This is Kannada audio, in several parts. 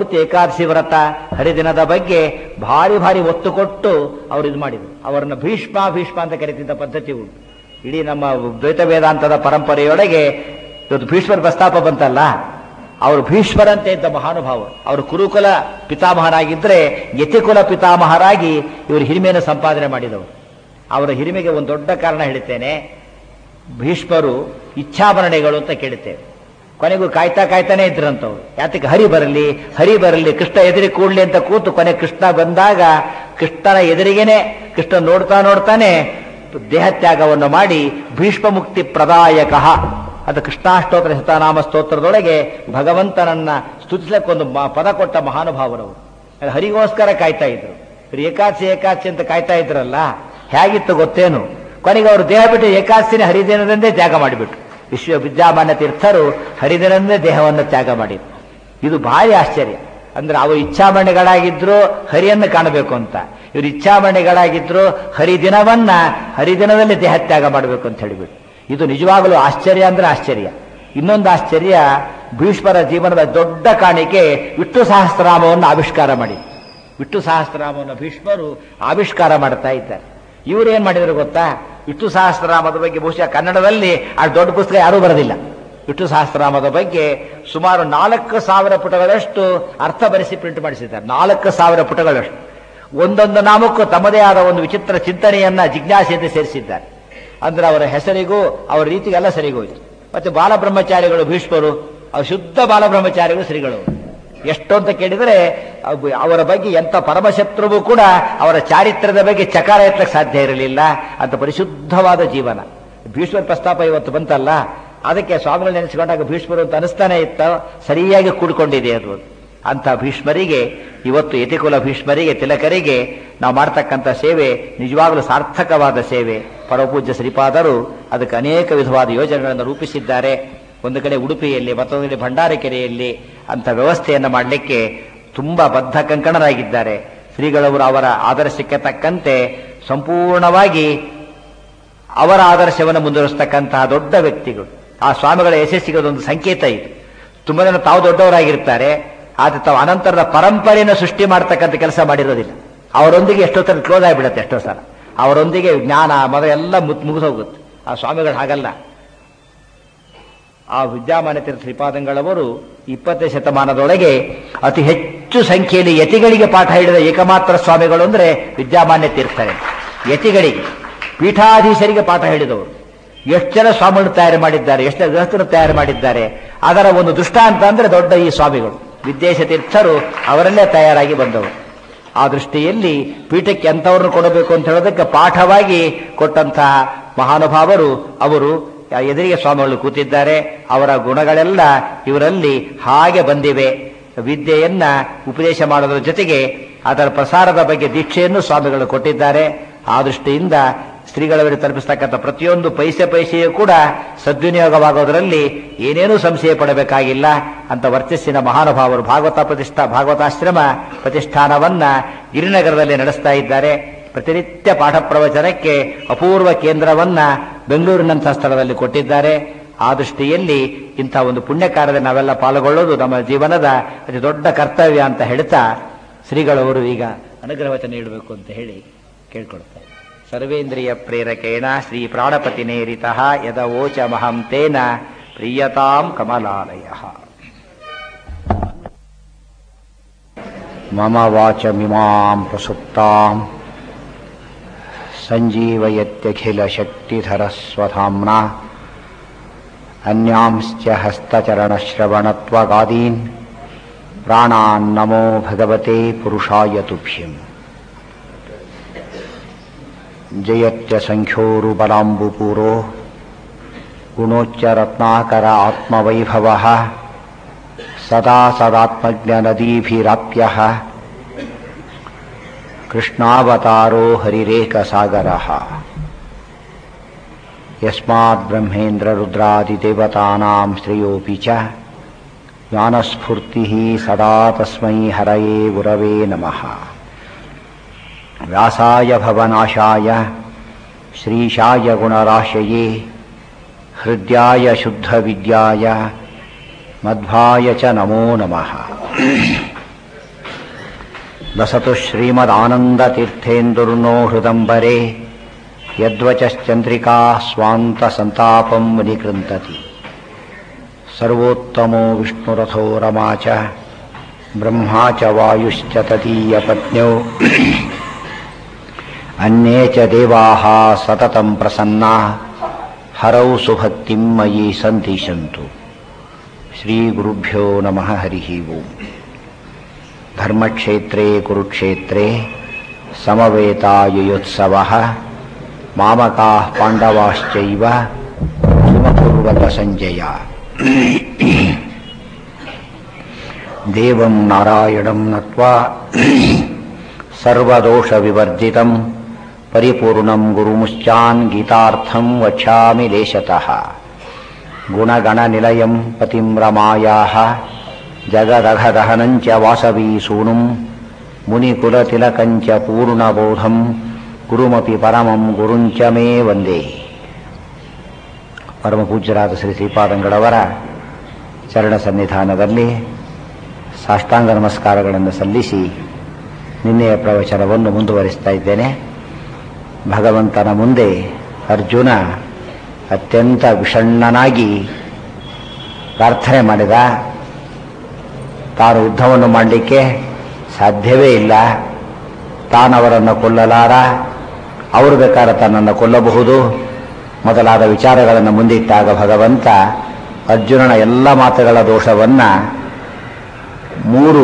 ಪೂರ್ತಿ ಏಕಾದಶಿ ವ್ರತ ಹರಿದಿನದ ಬಗ್ಗೆ ಭಾರಿ ಭಾರಿ ಒತ್ತು ಕೊಟ್ಟು ಅವರು ಇದು ಮಾಡಿದರು ಅವರನ್ನು ಭೀಷ್ಮ ಭೀಷ್ಮ ಅಂತ ಕರೀತಿದ್ದ ಪದ್ಧತಿ ಉಂಟು ಇಡೀ ನಮ್ಮ ದ್ವೈತ ವೇದಾಂತದ ಪರಂಪರೆಯೊಳಗೆ ಇವತ್ತು ಭೀಷ್ಮರ ಪ್ರಸ್ತಾಪ ಬಂತಲ್ಲ ಅವರು ಭೀಷ್ಮರಂತೆ ಇದ್ದ ಮಹಾನುಭಾವ ಅವರು ಕುರುಕುಲ ಪಿತಾಮಹರಾಗಿದ್ದರೆ ಯತಿಕುಲ ಪಿತಾಮಹರಾಗಿ ಇವರು ಹಿರಿಮೆಯನ್ನು ಸಂಪಾದನೆ ಮಾಡಿದವರು ಅವರ ಹಿರಿಮೆಗೆ ಒಂದು ದೊಡ್ಡ ಕಾರಣ ಹೇಳ್ತೇನೆ ಭೀಷ್ಮರು ಇಚ್ಛಾಭರಣೆಗಳು ಅಂತ ಕೇಳುತ್ತೇವೆ ಕೊನೆಗೂ ಕಾಯ್ತಾ ಕಾಯ್ತಾನೆ ಇದ್ರಂತವ್ರು ಯಾತಕ್ಕೆ ಹರಿ ಬರಲಿ ಹರಿ ಬರಲಿ ಕೃಷ್ಣ ಎದುರಿಗೆ ಕೂಡ್ಲಿ ಅಂತ ಕೂತು ಕೊನೆ ಕೃಷ್ಣ ಬಂದಾಗ ಕೃಷ್ಣನ ಎದುರಿಗೇನೆ ಕೃಷ್ಣ ನೋಡ್ತಾ ನೋಡ್ತಾನೆ ದೇಹತ್ಯಾಗವನ್ನು ಮಾಡಿ ಭೀಷ್ಮ ಮುಕ್ತಿ ಪ್ರದಾಯಕ ಅದು ಕೃಷ್ಣಾಷ್ಟೋತ್ತರ ಶತನಾಮ ಸ್ತೋತ್ರದೊಳಗೆ ಭಗವಂತನನ್ನ ಸ್ತುತಿಸಕ್ಕೊಂದು ಮ- ಪದ ಕೊಟ್ಟ ಮಹಾನುಭಾವರವರು ಅದು ಹರಿಗೋಸ್ಕರ ಕಾಯ್ತಾ ಇದ್ರು ಇವ್ರು ಏಕಾದಶಿ ಏಕಾದಶಿ ಅಂತ ಕಾಯ್ತಾ ಇದ್ರಲ್ಲ ಹೇಗಿತ್ತು ಗೊತ್ತೇನು ಕೊನೆಗೆ ಅವರು ದೇಹ ಬಿಟ್ಟು ಏಕಾದಶಿನ ಹರಿದಿನದಂದೇ ತ್ಯಾಗ ಮಾಡಿಬಿಟ್ರು ವಿಶ್ವ ವಿದ್ಯಾಮಾನ್ಯ ತೀರ್ಥರು ಹರಿದಿನಂದೇ ದೇಹವನ್ನು ತ್ಯಾಗ ಮಾಡಿದ್ರು ಇದು ಭಾರಿ ಆಶ್ಚರ್ಯ ಅಂದ್ರೆ ಅವರು ಇಚ್ಛಾಮಣಿಗಳಾಗಿದ್ರು ಹರಿಯನ್ನು ಕಾಣಬೇಕು ಅಂತ ಇವರು ಇಚ್ಛಾಮಣಿಗಳಾಗಿದ್ರು ಹರಿದಿನವನ್ನ ಹರಿದಿನದಲ್ಲಿ ದೇಹತ್ಯಾಗ ಮಾಡಬೇಕು ಅಂತ ಹೇಳಿಬಿಟ್ಟು ಇದು ನಿಜವಾಗಲೂ ಆಶ್ಚರ್ಯ ಅಂದ್ರೆ ಆಶ್ಚರ್ಯ ಇನ್ನೊಂದು ಆಶ್ಚರ್ಯ ಭೀಷ್ಮರ ಜೀವನದ ದೊಡ್ಡ ಕಾಣಿಕೆ ವಿಷ್ಣು ಸಹಸ್ರನಾಮವನ್ನು ಆವಿಷ್ಕಾರ ಮಾಡಿ ವಿಷ್ಣು ಸಹಸ್ರನಾಮವನ್ನು ಭೀಷ್ಮರು ಆವಿಷ್ಕಾರ ಮಾಡ್ತಾ ಇದ್ದಾರೆ ಇವರು ಏನ್ ಮಾಡಿದ್ರು ಗೊತ್ತಾ ವಿಷ್ಣು ಸಹಸ್ರನಾಮದ ಬಗ್ಗೆ ಬಹುಶಃ ಕನ್ನಡದಲ್ಲಿ ಆ ದೊಡ್ಡ ಪುಸ್ತಕ ಯಾರೂ ಬರೆದಿಲ್ಲ ವಿಷ್ಣು ಸಹಸ್ರನಾಮದ ಬಗ್ಗೆ ಸುಮಾರು ನಾಲ್ಕು ಸಾವಿರ ಪುಟಗಳಷ್ಟು ಅರ್ಥ ಬರೆಸಿ ಪ್ರಿಂಟ್ ಮಾಡಿಸಿದ್ದಾರೆ ನಾಲ್ಕು ಸಾವಿರ ಪುಟಗಳಷ್ಟು ಒಂದೊಂದು ನಾಮಕ್ಕೂ ತಮ್ಮದೇ ಆದ ಒಂದು ವಿಚಿತ್ರ ಚಿಂತನೆಯನ್ನ ಜಿಜ್ಞಾಸೆಯಿಂದ ಸೇರಿಸಿದ್ದಾರೆ ಅಂದ್ರೆ ಅವರ ಹೆಸರಿಗೂ ಅವರ ರೀತಿಗೆಲ್ಲ ಸರಿಗೋಯ್ತು ಮತ್ತೆ ಬಾಲಬ್ರಹ್ಮಚಾರಿಗಳು ಭೀಷ್ಮರು ಅವ್ರು ಶುದ್ಧ ಬಾಲಬ್ರಹ್ಮಚಾರಿಗಳು ಶ್ರೀಗಳು ಎಷ್ಟು ಅಂತ ಕೇಳಿದರೆ ಅವ್- ಅವರ ಬಗ್ಗೆ ಎಂತ ಪರಮಶತ್ರುವು ಕೂಡ ಅವರ ಚಾರಿತ್ರ್ಯದ ಬಗ್ಗೆ ಚಕಾರ ಎತ್ತಕ್ಕೆ ಸಾಧ್ಯ ಇರಲಿಲ್ಲ ಅಂತ ಪರಿಶುದ್ಧವಾದ ಜೀವನ ಭೀಷ್ಮರ ಪ್ರಸ್ತಾಪ ಇವತ್ತು ಬಂತಲ್ಲ ಅದಕ್ಕೆ ಸ್ವಾಮಿಗಳು ನೆನೆಸಿಕೊಂಡಾಗ ಭೀಷ್ಮರು ಅಂತ ಅನಿಸ್ತಾನೆ ಇತ್ತ ಸರಿಯಾಗಿ ಕೂಡ್ಕೊಂಡಿದೆ ಅದು ಅಂತ ಭೀಷ್ಮರಿಗೆ ಇವತ್ತು ಯತಿಕುಲ ಭೀಷ್ಮರಿಗೆ ತಿಲಕರಿಗೆ ನಾವು ಮಾಡ್ತಕ್ಕಂಥ ಸೇವೆ ನಿಜವಾಗಲೂ ಸಾರ್ಥಕವಾದ ಸೇವೆ ಪರಮಪೂಜ್ಯ ಶ್ರೀಪಾದರು ಅದಕ್ಕೆ ಅನೇಕ ವಿಧವಾದ ಯೋಜನೆಗಳನ್ನು ರೂಪಿಸಿದ್ದಾರೆ ಒಂದು ಕಡೆ ಉಡುಪಿಯಲ್ಲಿ ಮತ್ತೊಂದು ಕಡೆ ಭಂಡಾರಕೆರೆಯಲ್ಲಿ ಅಂತ ವ್ಯವಸ್ಥೆಯನ್ನು ಮಾಡಲಿಕ್ಕೆ ತುಂಬಾ ಬದ್ಧ ಕಂಕಣರಾಗಿದ್ದಾರೆ ಶ್ರೀಗಳವರು ಅವರ ಆದರ್ಶಕ್ಕೆ ತಕ್ಕಂತೆ ಸಂಪೂರ್ಣವಾಗಿ ಅವರ ಆದರ್ಶವನ್ನು ಮುಂದುವರಿಸ್ತಕ್ಕಂತಹ ದೊಡ್ಡ ವ್ಯಕ್ತಿಗಳು ಆ ಸ್ವಾಮಿಗಳ ಯಶಸ್ಸಿಗೆ ಅದೊಂದು ಸಂಕೇತ ಇದು ತುಂಬಾ ಜನ ತಾವು ದೊಡ್ಡವರಾಗಿರ್ತಾರೆ ಆದ್ರೆ ತಾವು ಅನಂತರದ ಪರಂಪರೆಯನ್ನು ಸೃಷ್ಟಿ ಮಾಡ್ತಕ್ಕಂಥ ಕೆಲಸ ಮಾಡಿರೋದಿಲ್ಲ ಅವರೊಂದಿಗೆ ಎಷ್ಟೋ ತರ ಕ್ಲೋಸ್ ಆಗಿಬಿಡುತ್ತೆ ಎಷ್ಟೋ ಸಲ ಅವರೊಂದಿಗೆ ಜ್ಞಾನ ಮದ ಎಲ್ಲ ಮುಗಿದೋಗುತ್ತೆ ಆ ಸ್ವಾಮಿಗಳು ಹಾಗಲ್ಲ ಆ ವಿದ್ಯಾಮಾನ್ಯ ತೀರ್ಥ ಶ್ರೀಪಾದಂಗಳವರು ಇಪ್ಪತ್ತನೇ ಶತಮಾನದೊಳಗೆ ಅತಿ ಹೆಚ್ಚು ಸಂಖ್ಯೆಯಲ್ಲಿ ಯತಿಗಳಿಗೆ ಪಾಠ ಹೇಳಿದ ಏಕಮಾತ್ರ ಸ್ವಾಮಿಗಳು ಅಂದ್ರೆ ವಿದ್ಯಾಮಾನ್ಯ ತೀರ್ಥರೇ ಯತಿಗಳಿಗೆ ಪೀಠಾಧೀಶರಿಗೆ ಪಾಠ ಹೇಳಿದವರು ಎಷ್ಟು ಜನ ಸ್ವಾಮಿಗಳು ತಯಾರು ಮಾಡಿದ್ದಾರೆ ಎಷ್ಟು ಜನ ಗೃಹಸ್ಥರು ತಯಾರು ಮಾಡಿದ್ದಾರೆ ಅದರ ಒಂದು ದೃಷ್ಟಾಂತ ಅಂದ್ರೆ ದೊಡ್ಡ ಈ ಸ್ವಾಮಿಗಳು ವಿದ್ಯೇಶ ತೀರ್ಥರು ಅವರಲ್ಲೇ ತಯಾರಾಗಿ ಬಂದವರು ಆ ದೃಷ್ಟಿಯಲ್ಲಿ ಪೀಠಕ್ಕೆ ಎಂಥವ್ರನ್ನು ಕೊಡಬೇಕು ಅಂತ ಹೇಳೋದಕ್ಕೆ ಪಾಠವಾಗಿ ಕೊಟ್ಟಂತಹ ಮಹಾನುಭಾವರು ಅವರು ಎದುರಿಗೆ ಸ್ವಾಮಿಗಳು ಕೂತಿದ್ದಾರೆ ಅವರ ಗುಣಗಳೆಲ್ಲ ಇವರಲ್ಲಿ ಹಾಗೆ ಬಂದಿವೆ ವಿದ್ಯೆಯನ್ನ ಉಪದೇಶ ಮಾಡೋದ್ರ ಜೊತೆಗೆ ಅದರ ಪ್ರಸಾರದ ಬಗ್ಗೆ ದೀಕ್ಷೆಯನ್ನು ಸ್ವಾಮಿಗಳು ಕೊಟ್ಟಿದ್ದಾರೆ ಆ ದೃಷ್ಟಿಯಿಂದ ಸ್ತ್ರೀಗಳವರಿಗೆ ತಲುಪಿಸ್ತಕ್ಕಂಥ ಪ್ರತಿಯೊಂದು ಪೈಸೆ ಪೈಸೆಯೂ ಕೂಡ ಸದ್ವಿನಿಯೋಗವಾಗೋದರಲ್ಲಿ ಏನೇನೂ ಸಂಶಯ ಪಡಬೇಕಾಗಿಲ್ಲ ಅಂತ ವರ್ಚಸ್ಸಿನ ಮಹಾನುಭಾವರು ಭಾಗವತ ಪ್ರತಿಷ್ಠಾ ಭಾಗವತಾಶ್ರಮ ಪ್ರತಿಷ್ಠಾನವನ್ನ ಗಿರಿನಗರದಲ್ಲಿ ನಡೆಸ್ತಾ ಇದ್ದಾರೆ ಪ್ರತಿನಿತ್ಯ ಪಾಠ ಪ್ರವಚನಕ್ಕೆ ಅಪೂರ್ವ ಕೇಂದ್ರವನ್ನ ಬೆಂಗಳೂರಿನಂತಹ ಸ್ಥಳದಲ್ಲಿ ಕೊಟ್ಟಿದ್ದಾರೆ ಆ ದೃಷ್ಟಿಯಲ್ಲಿ ಇಂಥ ಒಂದು ಪುಣ್ಯ ಕಾರ್ಯದಲ್ಲಿ ನಾವೆಲ್ಲ ಪಾಲ್ಗೊಳ್ಳೋದು ನಮ್ಮ ಜೀವನದ ಅತಿ ದೊಡ್ಡ ಕರ್ತವ್ಯ ಅಂತ ಹೇಳ್ತಾ ಶ್ರೀಗಳವರು ಈಗ ಅನುಗ್ರಹವಚನ ನೀಡಬೇಕು ಅಂತ ಹೇಳಿ ಕೇಳ್ಕೊಳ್ತಾರೆ ಸರ್ವೇಂದ್ರಿಯ ಪ್ರೇರಕೇಣ ಶ್ರೀ ಪ್ರಾಣಪತಿ ನೇರಿತ ಯದ ಓಚ ಮಹಂ ತೇನ ಪ್ರಿಯತಾಂ ಕಮಲಾಲಯ मम वाचमिमां प्रसुप्तां सञ्जीवयत्यखिलशक्तिधरस्वधाम्ना अन्यांश्च हस्तचरणश्रवणत्वगादीन् प्राणान्नमो भगवते पुरुषाय तुभ्यम् जयत्यसङ्ख्योरुबलाम्बुपूरो गुणोच्चरत्नाकर आत्मवैभवः सदा सदात्मज्ञनदीभिराप्यः कृष्णावतारो हरिरेकसागरः यस्माद्ब्रह्मेन्द्ररुद्रादिदेवतानां श्रेयोऽपि च ज्ञानस्फूर्तिः सदा तस्मै हरये गुरवे नमः व्यासाय भवनाशाय श्रीशाय गुणराशये हृद्याय शुद्धविद्याय मध्वाय च नमो नमः ಲಸತು ಶ್ರೀಮದಾನಂದತೀರ್ಥೇಂದುರ್ನೋ ಹೃದಂಬರೆ ಯದ್ವಚಶ್ಚಂದ್ರಿಕಾ ಸ್ವಾಂತ ಸಂತಾಪಂ ಮುನಿಕೃಂತತಿ ಸರ್ವೋತ್ತಮೋ ವಿಷ್ಣುರಥೋ रमा च ब्रह्मा च वायुश्च तदीयपत्न्यौ अन्ये च देवाः सततं प्रसन्नाः हरौ सुभक्तिं मयि सन्तिशन्तु श्रीगुरुभ्यो नमः हरिः ओम् धर्मक्षेत्रे कुरुक्षेत्रे समवेतायुयोत्सवः मामकाः पाण्डवाश्चैव किमकुर्वत सञ्जय देवं नारायणं नत्वा सर्वदोषविवर्जितं परिपूर्णं गुरुमुश्चान् गीतार्थं वक्ष्यामि लेशतः गुणगणनिलयं पतिं रमायाः जगदघदहनञ्च वासवीसूनुं मुनिकुलतिलकञ्च पूर्णबोधं गुरुमपि परमं गुरुञ्च मे ವಂದೇ ಪರಮ ಪೂಜ್ಯರಾದ ಶ್ರೀ ಶ್ರೀಪಾದಂಗಳವರ ಚರಣ ಸನ್ನಿಧಾನದಲ್ಲಿ ಸಾಷ್ಟಾಂಗ ನಮಸ್ಕಾರಗಳನ್ನು ಸಲ್ಲಿಸಿ ನಿನ್ನೆಯ ಪ್ರವಚನವನ್ನು ಮುಂದುವರಿಸ್ತಾ ಇದ್ದೇನೆ ಭಗವಂತನ ಮುಂದೆ ಅರ್ಜುನ ಅತ್ಯಂತ ವಿಷಣ್ಣನಾಗಿ ಪ್ರಾರ್ಥನೆ ಮಾಡಿದ ತಾನು ಯುದ್ಧವನ್ನು ಮಾಡಲಿಕ್ಕೆ ಸಾಧ್ಯವೇ ಇಲ್ಲ ತಾನವರನ್ನು ಕೊಲ್ಲಲಾರ ಅವರು ಬೇಕಾದ್ರೆ ತನ್ನನ್ನು ಕೊಲ್ಲಬಹುದು ಮೊದಲಾದ ವಿಚಾರಗಳನ್ನು ಮುಂದಿಟ್ಟಾಗ ಭಗವಂತ ಅರ್ಜುನನ ಎಲ್ಲ ಮಾತುಗಳ ದೋಷವನ್ನು ಮೂರು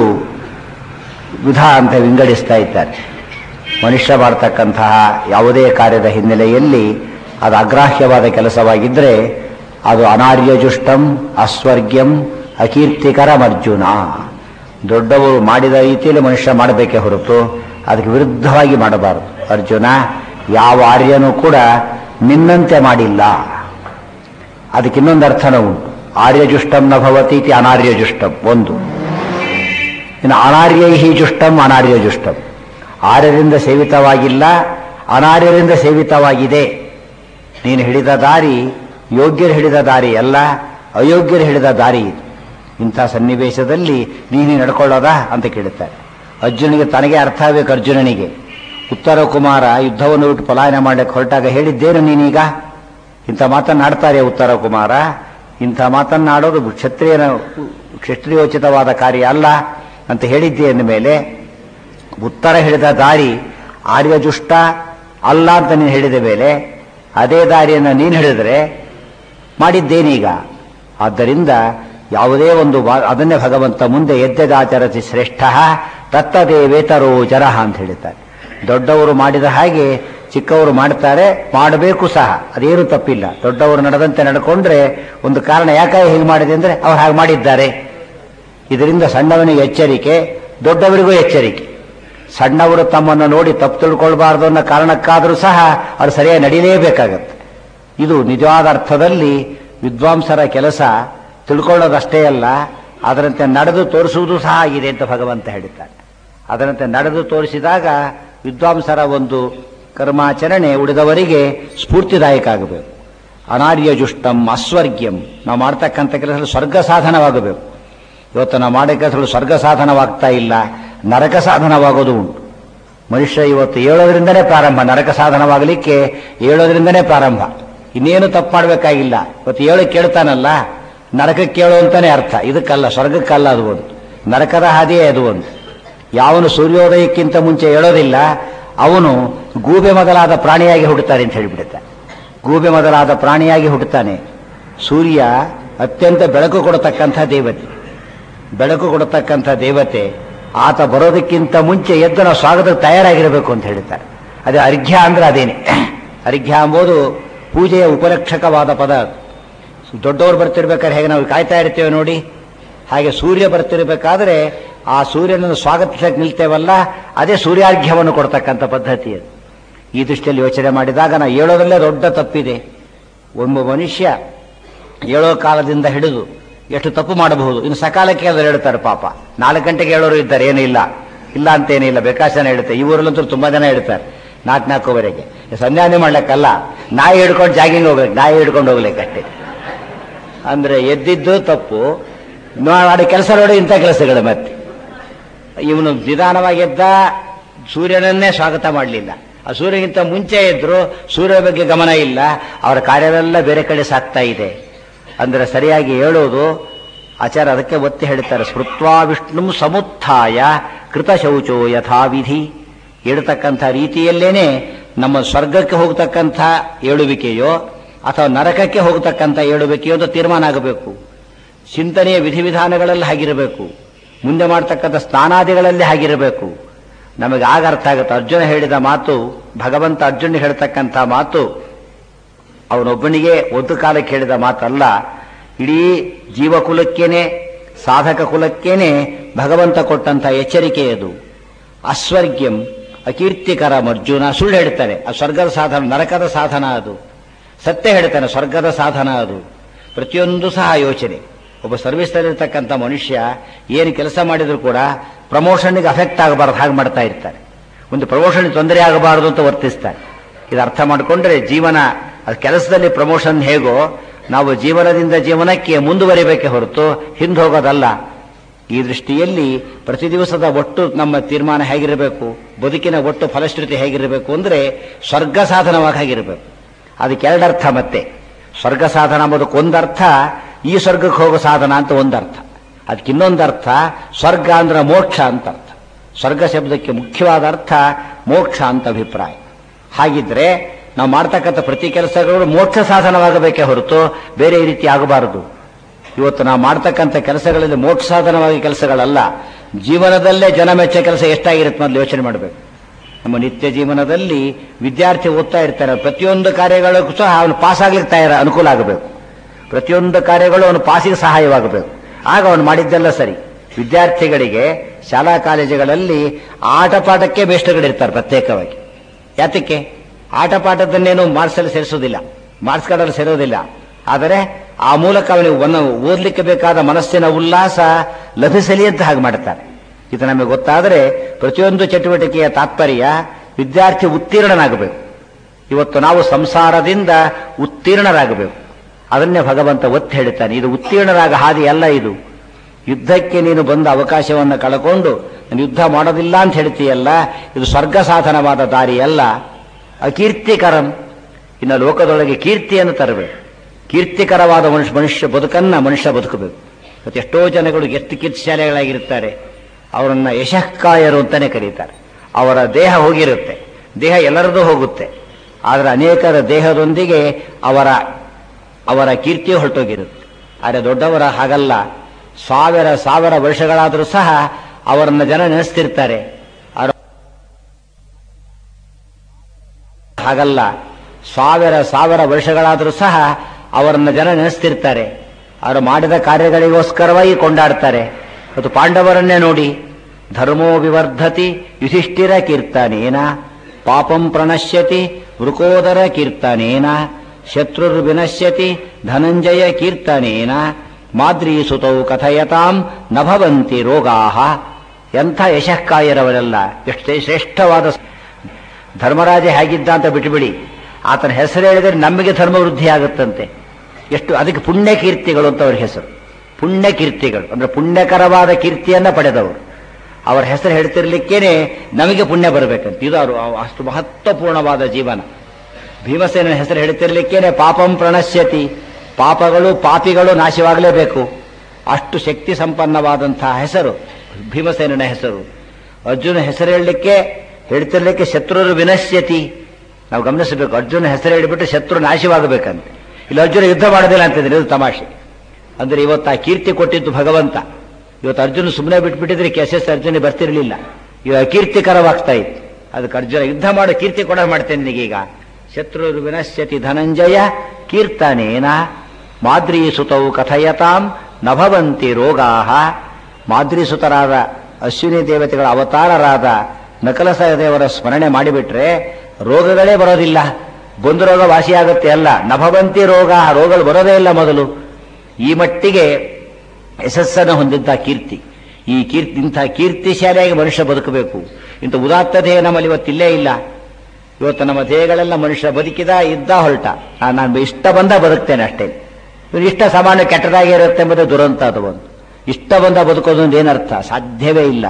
ವಿಧ ಅಂತ ವಿಂಗಡಿಸ್ತಾ ಇದ್ದಾರೆ ಮನುಷ್ಯ ಮಾಡ್ತಕ್ಕಂತಹ ಯಾವುದೇ ಕಾರ್ಯದ ಹಿನ್ನೆಲೆಯಲ್ಲಿ ಅದು ಅಗ್ರಾಹ್ಯವಾದ ಕೆಲಸವಾಗಿದ್ದರೆ ಅದು ಅನಾರ್ಯಜುಷ್ಟಂ ಅಸ್ವರ್ಗ್ಯಂ ಅಕೀರ್ತಿಕರಂ ಅರ್ಜುನ ದೊಡ್ಡವರು ಮಾಡಿದ ರೀತಿಯಲ್ಲಿ ಮನುಷ್ಯ ಮಾಡಬೇಕೇ ಹೊರತು ಅದಕ್ಕೆ ವಿರುದ್ಧವಾಗಿ ಮಾಡಬಾರದು ಅರ್ಜುನ ಯಾವ ಆರ್ಯನೂ ಕೂಡ ನಿನ್ನಂತೆ ಮಾಡಿಲ್ಲ ಅದಕ್ಕೆ ಇನ್ನೊಂದು ಅರ್ಥನೂ ಉಂಟು ಆರ್ಯಜುಷ್ಟಂ ನ ಭವತಿ ಇತಿ ಅನಾರ್ಯಜುಷ್ಟಂ ಒಂದು ಇನ್ನು ಅನಾರ್ಯೈಹಿ ಜುಷ್ಟಂ ಅನಾರ್ಯಜುಷ್ಟಂ ಆರ್ಯರಿಂದ ಸೇವಿತವಾಗಿಲ್ಲ ಅನಾರ್ಯರಿಂದ ಸೇವಿತವಾಗಿದೆ ನೀನು ಹಿಡಿದ ದಾರಿ ಯೋಗ್ಯರು ಹಿಡಿದ ದಾರಿ ಅಲ್ಲ ಅಯೋಗ್ಯರು ಹಿಡಿದ ದಾರಿ ಇದು ಇಂಥ ಸನ್ನಿವೇಶದಲ್ಲಿ ನೀನು ನಡ್ಕೊಳ್ಳೋದಾ ಅಂತ ಕೇಳುತ್ತಾರೆ ಅರ್ಜುನಿಗೆ ತನಗೆ ಅರ್ಥ ಆಗಬೇಕು ಅರ್ಜುನನಿಗೆ ಉತ್ತರ ಕುಮಾರ ಯುದ್ಧವನ್ನು ಬಿಟ್ಟು ಪಲಾಯನ ಮಾಡಲಿಕ್ಕೆ ಹೊರಟಾಗ ಹೇಳಿದ್ದೇನು ನೀನೀಗ ಇಂಥ ಮಾತನ್ನಾಡ್ತಾರೆ ಉತ್ತರ ಕುಮಾರ ಇಂಥ ಮಾತನ್ನಾಡೋದು ಕ್ಷತ್ರಿಯನ ಕ್ಷತ್ರಿಯೋಚಿತವಾದ ಕಾರ್ಯ ಅಲ್ಲ ಅಂತ ಹೇಳಿದ್ದೆ ಅಂದ ಮೇಲೆ ಉತ್ತರ ಹಿಡಿದ ದಾರಿ ಆರ್ಯಜುಷ್ಟ ಅಲ್ಲ ಅಂತ ನೀನು ಹೇಳಿದ ಮೇಲೆ ಅದೇ ದಾರಿಯನ್ನು ನೀನು ಹಿಡಿದ್ರೆ ಮಾಡಿದ್ದೇನೀಗ ಆದ್ದರಿಂದ ಯಾವುದೇ ಒಂದು ಅದನ್ನೇ ಭಗವಂತ ಮುಂದೆ ಎದ್ದೆದಾಚರತಿ ಶ್ರೇಷ್ಠ ತತ್ತದೇ ವೇತರೋ ಜರಹ ಅಂತ ಹೇಳ್ತಾರೆ ದೊಡ್ಡವರು ಮಾಡಿದ ಹಾಗೆ ಚಿಕ್ಕವರು ಮಾಡ್ತಾರೆ ಮಾಡಬೇಕು ಸಹ ಅದೇನು ತಪ್ಪಿಲ್ಲ ದೊಡ್ಡವರು ನಡೆದಂತೆ ನಡ್ಕೊಂಡ್ರೆ ಒಂದು ಕಾರಣ ಯಾಕಾಗಿ ಹೀಗೆ ಮಾಡಿದೆ ಅಂದ್ರೆ ಅವ್ರು ಹಾಗೆ ಮಾಡಿದ್ದಾರೆ ಇದರಿಂದ ಸಣ್ಣವನಿಗೆ ಎಚ್ಚರಿಕೆ ದೊಡ್ಡವರಿಗೂ ಎಚ್ಚರಿಕೆ ಸಣ್ಣವರು ತಮ್ಮನ್ನು ನೋಡಿ ತಪ್ಪು ತಿಳ್ಕೊಳ್ಬಾರ್ದು ಅನ್ನೋ ಕಾರಣಕ್ಕಾದರೂ ಸಹ ಅವ್ರು ಸರಿಯಾಗಿ ನಡೀಲೇಬೇಕಾಗತ್ತೆ ಇದು ನಿಜವಾದ ಅರ್ಥದಲ್ಲಿ ವಿದ್ವಾಂಸರ ಕೆಲಸ ತಿಳ್ಕೊಳ್ಳೋದಷ್ಟೇ ಅಲ್ಲ ಅದರಂತೆ ನಡೆದು ತೋರಿಸುವುದು ಸಹ ಆಗಿದೆ ಅಂತ ಭಗವಂತ ಹೇಳಿದ್ದಾನೆ ಅದರಂತೆ ನಡೆದು ತೋರಿಸಿದಾಗ ವಿದ್ವಾಂಸರ ಒಂದು ಕರ್ಮಾಚರಣೆ ಉಳಿದವರಿಗೆ ಸ್ಫೂರ್ತಿದಾಯಕ ಆಗಬೇಕು ಅನಾರ್ಯಜುಷ್ಟಂ ಅಸ್ವರ್ಗ್ಯಂ ನಾವು ಮಾಡ್ತಕ್ಕಂಥ ಕೆಲಸ ಸ್ವರ್ಗ ಸಾಧನವಾಗಬೇಕು ಇವತ್ತು ನಾವು ಮಾಡೋ ಕೆಲಸಗಳು ಸ್ವರ್ಗ ಸಾಧನವಾಗ್ತಾ ಇಲ್ಲ ನರಕ ಸಾಧನವಾಗೋದು ಉಂಟು ಮನುಷ್ಯ ಇವತ್ತು ಏಳೋದ್ರಿಂದನೇ ಪ್ರಾರಂಭ ನರಕ ಸಾಧನವಾಗಲಿಕ್ಕೆ ಏಳೋದ್ರಿಂದನೇ ಪ್ರಾರಂಭ ಇನ್ನೇನು ತಪ್ಪು ಮಾಡಬೇಕಾಗಿಲ್ಲ ಇವತ್ತು ಏಳು ಕೇಳ್ತಾನಲ್ಲ ನರಕಕ್ಕೆ ಕೇಳು ಅಂತಾನೆ ಅರ್ಥ ಇದಕ್ಕಲ್ಲ ಸ್ವರ್ಗಕ್ಕಲ್ಲ ಅದು ಒಂದು ನರಕದ ಹಾದಿಯೇ ಅದು ಒಂದು ಯಾವನು ಸೂರ್ಯೋದಯಕ್ಕಿಂತ ಮುಂಚೆ ಹೇಳೋದಿಲ್ಲ ಅವನು ಗೂಬೆ ಮೊದಲಾದ ಪ್ರಾಣಿಯಾಗಿ ಹುಟ್ಟುತ್ತಾನೆ ಅಂತ ಹೇಳಿಬಿಡುತ್ತಾನೆ ಗೂಬೆ ಮೊದಲಾದ ಪ್ರಾಣಿಯಾಗಿ ಹುಟ್ಟುತ್ತಾನೆ ಸೂರ್ಯ ಅತ್ಯಂತ ಬೆಳಕು ಕೊಡತಕ್ಕಂಥ ದೇವತೆ ಬೆಳಕು ಕೊಡತಕ್ಕಂಥ ದೇವತೆ ಆತ ಬರೋದಕ್ಕಿಂತ ಮುಂಚೆ ಎದ್ದು ನಾವು ಸ್ವಾಗತಕ್ಕೆ ತಯಾರಾಗಿರಬೇಕು ಅಂತ ಹೇಳ್ತಾರೆ ಅದೇ ಅರ್ಘ್ಯ ಅಂದ್ರೆ ಅದೇನೆ ಅರ್ಘ್ಯ ಎಂಬುದು ಪೂಜೆಯ ಉಪರಕ್ಷಕವಾದ ಪದ ದೊಡ್ಡವರು ಬರ್ತಿರ್ಬೇಕಾದ್ರೆ ಹೇಗೆ ನಾವು ಕಾಯ್ತಾ ಇರ್ತೇವೆ ನೋಡಿ ಹಾಗೆ ಸೂರ್ಯ ಬರ್ತಿರ್ಬೇಕಾದ್ರೆ ಆ ಸೂರ್ಯನನ್ನು ಸ್ವಾಗತಿಸಕ್ಕೆ ನಿಲ್ತೇವಲ್ಲ ಅದೇ ಸೂರ್ಯಾರ್ಘ್ಯವನ್ನು ಕೊಡ್ತಕ್ಕಂಥ ಪದ್ಧತಿ ಅದು ಈ ದೃಷ್ಟಿಯಲ್ಲಿ ಯೋಚನೆ ಮಾಡಿದಾಗ ನಾವು ಹೇಳೋದಲ್ಲೇ ದೊಡ್ಡ ತಪ್ಪಿದೆ ಒಬ್ಬ ಮನುಷ್ಯ ಏಳೋ ಕಾಲದಿಂದ ಹಿಡಿದು ಎಷ್ಟು ತಪ್ಪು ಮಾಡಬಹುದು ಇನ್ನು ಸಕಾಲಕ್ಕೆ ಅದನ್ನು ಹೇಳ್ತಾರೆ ಪಾಪ ನಾಲ್ಕು ಗಂಟೆಗೆ ಹೇಳೋರು ಇದ್ದಾರೆ ಏನೂ ಇಲ್ಲ ಇಲ್ಲ ಅಂತೇನಿಲ್ಲ ಬೇಕಾಶನ ಹೇಳ್ತಾರೆ ಈ ಊರಲ್ಲಂತೂ ತುಂಬಾ ಜನ ಹೇಳ್ತಾರೆ ನಾಲ್ಕು ನಾಲ್ಕುವರೆಗೆ ಸಂಧ್ಯಾನೆ ಮಾಡ್ಲಿಕ್ಕಲ್ಲ ನಾಯಿ ಹಿಡ್ಕೊಂಡು ಜಾಗಿಂಗ್ ಹೋಗ್ಬೇಕು ನಾಯಿ ಹಿಡ್ಕೊಂಡು ಹೋಗ್ಲಿಕ್ಕಷ್ಟೇ ಅಂದ್ರೆ ಎದ್ದಿದ್ದು ತಪ್ಪು ಮಾಡಿ ಕೆಲಸ ನೋಡಿ ಇಂಥ ಕೆಲಸಗಳು ಮತ್ತೆ ಇವನು ನಿಧಾನವಾಗಿ ಎದ್ದ ಸೂರ್ಯನನ್ನೇ ಸ್ವಾಗತ ಮಾಡಲಿಲ್ಲ ಆ ಸೂರ್ಯಗಿಂತ ಮುಂಚೆ ಇದ್ರು ಸೂರ್ಯ ಬಗ್ಗೆ ಗಮನ ಇಲ್ಲ ಅವರ ಕಾರ್ಯವೆಲ್ಲ ಬೇರೆ ಕಡೆ ಸಾಕ್ತಾ ಇದೆ ಅಂದ್ರೆ ಸರಿಯಾಗಿ ಹೇಳೋದು ಆಚಾರ ಅದಕ್ಕೆ ಒತ್ತಿ ಹೇಳ್ತಾರೆ ಸ್ಮೃತ್ವಾ ವಿಷ್ಣು ಸಮುತ್ಥಾಯ ಕೃತ ಶೌಚೋ ಯಥಾವಿಧಿ ಹೇಳ್ತಕ್ಕಂಥ ರೀತಿಯಲ್ಲೇನೆ ನಮ್ಮ ಸ್ವರ್ಗಕ್ಕೆ ಹೋಗ್ತಕ್ಕಂಥ ಏಳುವಿಕೆಯೋ ಅಥವಾ ನರಕಕ್ಕೆ ಹೋಗ್ತಕ್ಕಂಥ ಏಳುವಿಕೆಯೋ ಅಂತ ತೀರ್ಮಾನ ಆಗಬೇಕು ಚಿಂತನೆಯ ವಿಧಿವಿಧಾನಗಳಲ್ಲಿ ಹಾಗಿರಬೇಕು ಮುಂದೆ ಮಾಡ್ತಕ್ಕಂಥ ಸ್ನಾನಾದಿಗಳಲ್ಲಿ ಹಾಗಿರಬೇಕು ನಮಗೆ ಆಗ ಅರ್ಥ ಆಗುತ್ತೆ ಅರ್ಜುನ ಹೇಳಿದ ಮಾತು ಭಗವಂತ ಅರ್ಜುನ ಹೇಳ್ತಕ್ಕಂಥ ಮಾತು ಅವನೊಬ್ಬನಿಗೆ ಒಂದು ಕಾಲಕ್ಕೆ ಹೇಳಿದ ಮಾತಲ್ಲ ಇಡೀ ಜೀವಕುಲಕ್ಕೇನೆ ಸಾಧಕ ಕುಲಕ್ಕೇನೆ ಭಗವಂತ ಕೊಟ್ಟಂತ ಎಚ್ಚರಿಕೆ ಅದು ಅಸ್ವರ್ಗ್ಯಂ ಅಕೀರ್ತಿಕರಂ ಅರ್ಜುನ ಸುಳ್ಳು ಹೇಳ್ತಾನೆ ಆ ಸ್ವರ್ಗದ ಸಾಧನ ನರಕದ ಸಾಧನ ಅದು ಸತ್ಯ ಹೇಳ್ತಾನೆ ಸ್ವರ್ಗದ ಸಾಧನ ಅದು ಪ್ರತಿಯೊಂದು ಸಹ ಯೋಚನೆ ಒಬ್ಬ ಸರ್ವಿಸ್ನಲ್ಲಿರ್ತಕ್ಕಂಥ ಮನುಷ್ಯ ಏನು ಕೆಲಸ ಮಾಡಿದ್ರು ಕೂಡ ಪ್ರಮೋಷನ್ಗೆ ಅಫೆಕ್ಟ್ ಆಗಬಾರ್ದು ಹಾಗೆ ಮಾಡ್ತಾ ಇರ್ತಾರೆ ಒಂದು ಪ್ರಮೋಷನ್ ತೊಂದರೆ ಆಗಬಾರದು ಅಂತ ವರ್ತಿಸ್ತಾರೆ ಇದು ಅರ್ಥ ಮಾಡಿಕೊಂಡ್ರೆ ಜೀವನ ಅದು ಕೆಲಸದಲ್ಲಿ ಪ್ರಮೋಷನ್ ಹೇಗೋ ನಾವು ಜೀವನದಿಂದ ಜೀವನಕ್ಕೆ ಮುಂದುವರಿಬೇಕೆ ಹೊರತು ಹಿಂದೆ ಹೋಗೋದಲ್ಲ ಈ ದೃಷ್ಟಿಯಲ್ಲಿ ಪ್ರತಿ ದಿವಸದ ಒಟ್ಟು ನಮ್ಮ ತೀರ್ಮಾನ ಹೇಗಿರಬೇಕು ಬದುಕಿನ ಒಟ್ಟು ಫಲಶ್ರುತಿ ಹೇಗಿರಬೇಕು ಅಂದ್ರೆ ಸ್ವರ್ಗ ಸಾಧನವಾಗಿ ಹೇಗಿರಬೇಕು ಅದಕ್ಕೆ ಎರಡರ್ಥ ಮತ್ತೆ ಸ್ವರ್ಗ ಸಾಧನ ಅಂಬೋದಕ್ಕೆ ಒಂದರ್ಥ ಈ ಸ್ವರ್ಗಕ್ಕೆ ಹೋಗೋ ಸಾಧನ ಅಂತ ಒಂದರ್ಥ ಅದಕ್ಕೆ ಇನ್ನೊಂದು ಅರ್ಥ ಸ್ವರ್ಗ ಅಂದ್ರೆ ಮೋಕ್ಷ ಅಂತ ಅರ್ಥ ಸ್ವರ್ಗ ಶಬ್ದಕ್ಕೆ ಮುಖ್ಯವಾದ ಅರ್ಥ ಮೋಕ್ಷ ಅಂತ ಅಭಿಪ್ರಾಯ ಹಾಗಿದ್ರೆ ನಾವು ಮಾಡ್ತಕ್ಕಂಥ ಪ್ರತಿ ಕೆಲಸಗಳು ಮೋಕ್ಷ ಸಾಧನವಾಗಬೇಕೇ ಹೊರತು ಬೇರೆ ರೀತಿ ಆಗಬಾರದು ಇವತ್ತು ನಾವು ಮಾಡ್ತಕ್ಕಂಥ ಕೆಲಸಗಳಲ್ಲಿ ಮೋಕ್ಷ ಸಾಧನವಾಗಿ ಕೆಲಸಗಳಲ್ಲ ಜೀವನದಲ್ಲೇ ಜನ ಮೆಚ್ಚ ಕೆಲಸ ಎಷ್ಟಾಗಿರುತ್ತೆ ಮೊದಲು ಯೋಚನೆ ಮಾಡಬೇಕು ನಮ್ಮ ನಿತ್ಯ ಜೀವನದಲ್ಲಿ ವಿದ್ಯಾರ್ಥಿ ಓದ್ತಾ ಇರ್ತಾನೆ ಪ್ರತಿಯೊಂದು ಕಾರ್ಯಗಳಿಗೂ ಸಹ ಅವನು ಪಾಸ್ ಆಗ್ಲಿಕ್ಕೆ ತಯಾರ ಅನುಕೂಲ ಆಗಬೇಕು ಪ್ರತಿಯೊಂದು ಕಾರ್ಯಗಳು ಅವನು ಪಾಸಿಗೆ ಸಹಾಯವಾಗಬೇಕು ಆಗ ಅವನು ಮಾಡಿದ್ದೆಲ್ಲ ಸರಿ ವಿದ್ಯಾರ್ಥಿಗಳಿಗೆ ಶಾಲಾ ಕಾಲೇಜುಗಳಲ್ಲಿ ಆಟ ಪಾಠಕ್ಕೆ ಬೇಷ್ಟಗಳಿರ್ತಾರೆ ಪ್ರತ್ಯೇಕವಾಗಿ ಯಾತಕ್ಕೆ ಆಟ ಪಾಠದನ್ನೇನು ಮಾರ್ಕ್ಸಲ್ಲಿ ಸೇರಿಸೋದಿಲ್ಲ ಮಾರ್ಕ್ಸ್ ಕಾರ್ಡಲ್ಲಿ ಸೇರೋದಿಲ್ಲ ಆದರೆ ಆ ಮೂಲಕ ಅವನಿಗೆ ಒಂದು ಓದಲಿಕ್ಕೆ ಬೇಕಾದ ಮನಸ್ಸಿನ ಉಲ್ಲಾಸ ಲಭಿಸಲಿ ಅಂತ ಹಾಗೆ ಮಾಡ್ತಾರೆ ಇದು ನಮಗೆ ಗೊತ್ತಾದರೆ ಪ್ರತಿಯೊಂದು ಚಟುವಟಿಕೆಯ ತಾತ್ಪರ್ಯ ವಿದ್ಯಾರ್ಥಿ ಉತ್ತೀರ್ಣನಾಗಬೇಕು ಇವತ್ತು ನಾವು ಸಂಸಾರದಿಂದ ಉತ್ತೀರ್ಣರಾಗಬೇಕು ಅದನ್ನೇ ಭಗವಂತ ಒತ್ತಿ ಹೇಳ್ತಾನೆ ಇದು ಉತ್ತೀರ್ಣರಾಗ ಹಾದಿ ಅಲ್ಲ ಇದು ಯುದ್ಧಕ್ಕೆ ನೀನು ಬಂದ ಅವಕಾಶವನ್ನು ಕಳ್ಕೊಂಡು ನಾನು ಯುದ್ಧ ಮಾಡೋದಿಲ್ಲ ಅಂತ ಹೇಳ್ತೀಯಲ್ಲ ಇದು ಸ್ವರ್ಗ ಸಾಧನವಾದ ದಾರಿ ಅಲ್ಲ ಅಕೀರ್ತಿಕರಂ ಇನ್ನು ಲೋಕದೊಳಗೆ ಕೀರ್ತಿಯನ್ನು ತರಬೇಕು ಕೀರ್ತಿಕರವಾದ ಮನುಷ್ಯ ಮನುಷ್ಯ ಬದುಕನ್ನ ಮನುಷ್ಯ ಬದುಕಬೇಕು ಮತ್ತೆ ಎಷ್ಟೋ ಜನಗಳು ಎಷ್ಟು ಕೀರ್ತಿಶಾಲೆಗಳಾಗಿರುತ್ತಾರೆ ಅವರನ್ನ ಯಶಃಕಾಯರು ಅಂತಾನೆ ಕರೀತಾರೆ ಅವರ ದೇಹ ಹೋಗಿರುತ್ತೆ ದೇಹ ಎಲ್ಲರದ್ದು ಹೋಗುತ್ತೆ ಆದರೆ ಅನೇಕರ ದೇಹದೊಂದಿಗೆ ಅವರ ಅವರ ಕೀರ್ತಿ ಹೊರಟೋಗಿರುತ್ತೆ ಆದರೆ ದೊಡ್ಡವರ ಹಾಗಲ್ಲ ಸಾವಿರ ಸಾವಿರ ವರ್ಷಗಳಾದರೂ ಸಹ ಅವರನ್ನ ಜನ ನೆನೆಸ್ತಿರ್ತಾರೆ ಅವರ ಹಾಗಲ್ಲ ಸಾವಿರ ಸಾವಿರ ವರ್ಷಗಳಾದರೂ ಸಹ ಅವರನ್ನ ಜನ ನೆನೆಸ್ತಿರ್ತಾರೆ ಅವರು ಮಾಡಿದ ಕಾರ್ಯಗಳಿಗೋಸ್ಕರವಾಗಿ ಕೊಂಡಾಡ್ತಾರೆ ಮತ್ತು ಪಾಂಡವರನ್ನೇ ನೋಡಿ ಧರ್ಮೋ ವಿವರ್ಧತಿ ಯುಧಿಷ್ಠಿರ ಕೀರ್ತನೇನ ಪಾಪಂ ಪ್ರಣಶ್ಯತಿ ವೃಕೋದರ ಕೀರ್ತನೇನ ಶತ್ರುರ್ ವಿನಶ್ಯತಿ ಧನಂಜಯ ಕೀರ್ತನೇನ ಮಾದ್ರಿ ಸುತೌ ಕಥಯತಾಂ ನಭವಂತಿ ರೋಗಾಹ ಎಂಥ ಯಶಃಕಾಯರವರೆಲ್ಲ ಎಷ್ಟೇ ಶ್ರೇಷ್ಠವಾದ ಧರ್ಮರಾಜ ಹೇಗಿದ್ದ ಅಂತ ಬಿಟ್ಟುಬಿಡಿ ಆತನ ಹೆಸರು ಹೇಳಿದರೆ ನಮಗೆ ಧರ್ಮ ವೃದ್ಧಿ ಆಗುತ್ತಂತೆ ಎಷ್ಟು ಅದಕ್ಕೆ ಪುಣ್ಯ ಕೀರ್ತಿಗಳು ಅಂತ ಅವ್ರ ಹೆಸರು ಪುಣ್ಯ ಕೀರ್ತಿಗಳು ಅಂದ್ರೆ ಪುಣ್ಯಕರವಾದ ಕೀರ್ತಿಯನ್ನ ಪಡೆದವರು ಅವರ ಹೆಸರು ಹೇಳ್ತಿರ್ಲಿಕ್ಕೇನೆ ನಮಗೆ ಪುಣ್ಯ ಬರಬೇಕಂತ ಇದು ಅವರು ಅಷ್ಟು ಮಹತ್ವಪೂರ್ಣವಾದ ಜೀವನ ಭೀಮಸೇನ ಹೆಸರು ಹೇಳ್ತಿರ್ಲಿಕ್ಕೇನೆ ಪಾಪಂ ಪ್ರಣಶ್ಯತಿ ಪಾಪಗಳು ಪಾಪಿಗಳು ನಾಶವಾಗಲೇಬೇಕು ಅಷ್ಟು ಶಕ್ತಿ ಸಂಪನ್ನವಾದಂತಹ ಹೆಸರು ಭೀಮಸೇನನ ಹೆಸರು ಅರ್ಜುನ ಹೆಸರು ಹೇಳಲಿಕ್ಕೆ ಹೇಳ್ತಿರ್ಲಿಕ್ಕೆ ಶತ್ರುರು ವಿನಶ್ಯತಿ ನಾವು ಗಮನಿಸಬೇಕು ಅರ್ಜುನ ಹೆಸರು ಹೇಳಿಬಿಟ್ಟು ಶತ್ರು ನಾಶವಾಗಬೇಕಂತೆ ಇಲ್ಲಿ ಅರ್ಜುನ ಯುದ್ಧ ಮಾಡೋದಿಲ್ಲ ಅಂತಿದ್ರೆ ಇದು ತಮಾಷೆ ಅಂದ್ರೆ ಇವತ್ತು ಆ ಕೀರ್ತಿ ಕೊಟ್ಟಿದ್ದು ಭಗವಂತ ಇವತ್ತು ಅರ್ಜುನ ಸುಮ್ಮನೆ ಬಿಟ್ಬಿಟ್ಟಿದ್ರೆ ಕೆ ಎಸ್ ಎಸ್ ಅರ್ಜುನ ಬರ್ತಿರ್ಲಿಲ್ಲ ಇವಾಗ ಅಕೀರ್ತಿಕರವಾಗ್ತಾ ಇತ್ತು ಅದಕ್ಕೆ ಅರ್ಜುನ ಯುದ್ಧ ಮಾಡೋ ಕೀರ್ತಿ ಕೂಡ ಮಾಡ್ತೇನೆ ನಿನಗೀಗ ಶತ್ರು ವಿನಶ್ಯತಿ ಧನಂಜಯ ಕೀರ್ತನೇನ ಮಾದ್ರಿ ಸುತವು ಕಥಯತಾಂ ನಭವಂತಿ ರೋಗಾಹ ಮಾದ್ರಿ ಸುತರಾದ ಅಶ್ವಿನಿ ದೇವತೆಗಳ ಅವತಾರರಾದ ನಕಲಸ ದೇವರ ಸ್ಮರಣೆ ಮಾಡಿಬಿಟ್ರೆ ರೋಗಗಳೇ ಬರೋದಿಲ್ಲ ಬಂದು ರೋಗ ವಾಸಿಯಾಗುತ್ತೆ ಅಲ್ಲ ನಭವಂತಿ ರೋಗ ರೋಗಗಳು ಬರೋದೇ ಇಲ್ಲ ಮೊದಲು ಈ ಮಟ್ಟಿಗೆ ಯಶಸ್ಸನ್ನು ಹೊಂದಿದ್ದ ಕೀರ್ತಿ ಈ ಕೀರ್ತಿ ಇಂಥ ಕೀರ್ತಿ ಶಾಲೆಯಾಗಿ ಮನುಷ್ಯ ಬದುಕಬೇಕು ಇಂಥ ಉದಾತ್ತ ದೇಹ ನಮ್ಮಲ್ಲಿ ಇವತ್ತಿಲ್ಲೇ ಇಲ್ಲ ಇವತ್ತು ನಮ್ಮ ದೇಹಗಳೆಲ್ಲ ಮನುಷ್ಯ ಬದುಕಿದ ಇದ್ದ ಹೊರಟ ನಾನು ಇಷ್ಟ ಬಂದ ಬದುಕ್ತೇನೆ ಅಷ್ಟೇ ಇವ್ರು ಇಷ್ಟ ಸಾಮಾನ್ಯ ಕೆಟ್ಟದಾಗಿ ಇರುತ್ತೆ ಎಂಬುದೇ ದುರಂತ ಅದು ಒಂದು ಇಷ್ಟ ಬಂದ ಬದುಕೋದು ಏನರ್ಥ ಸಾಧ್ಯವೇ ಇಲ್ಲ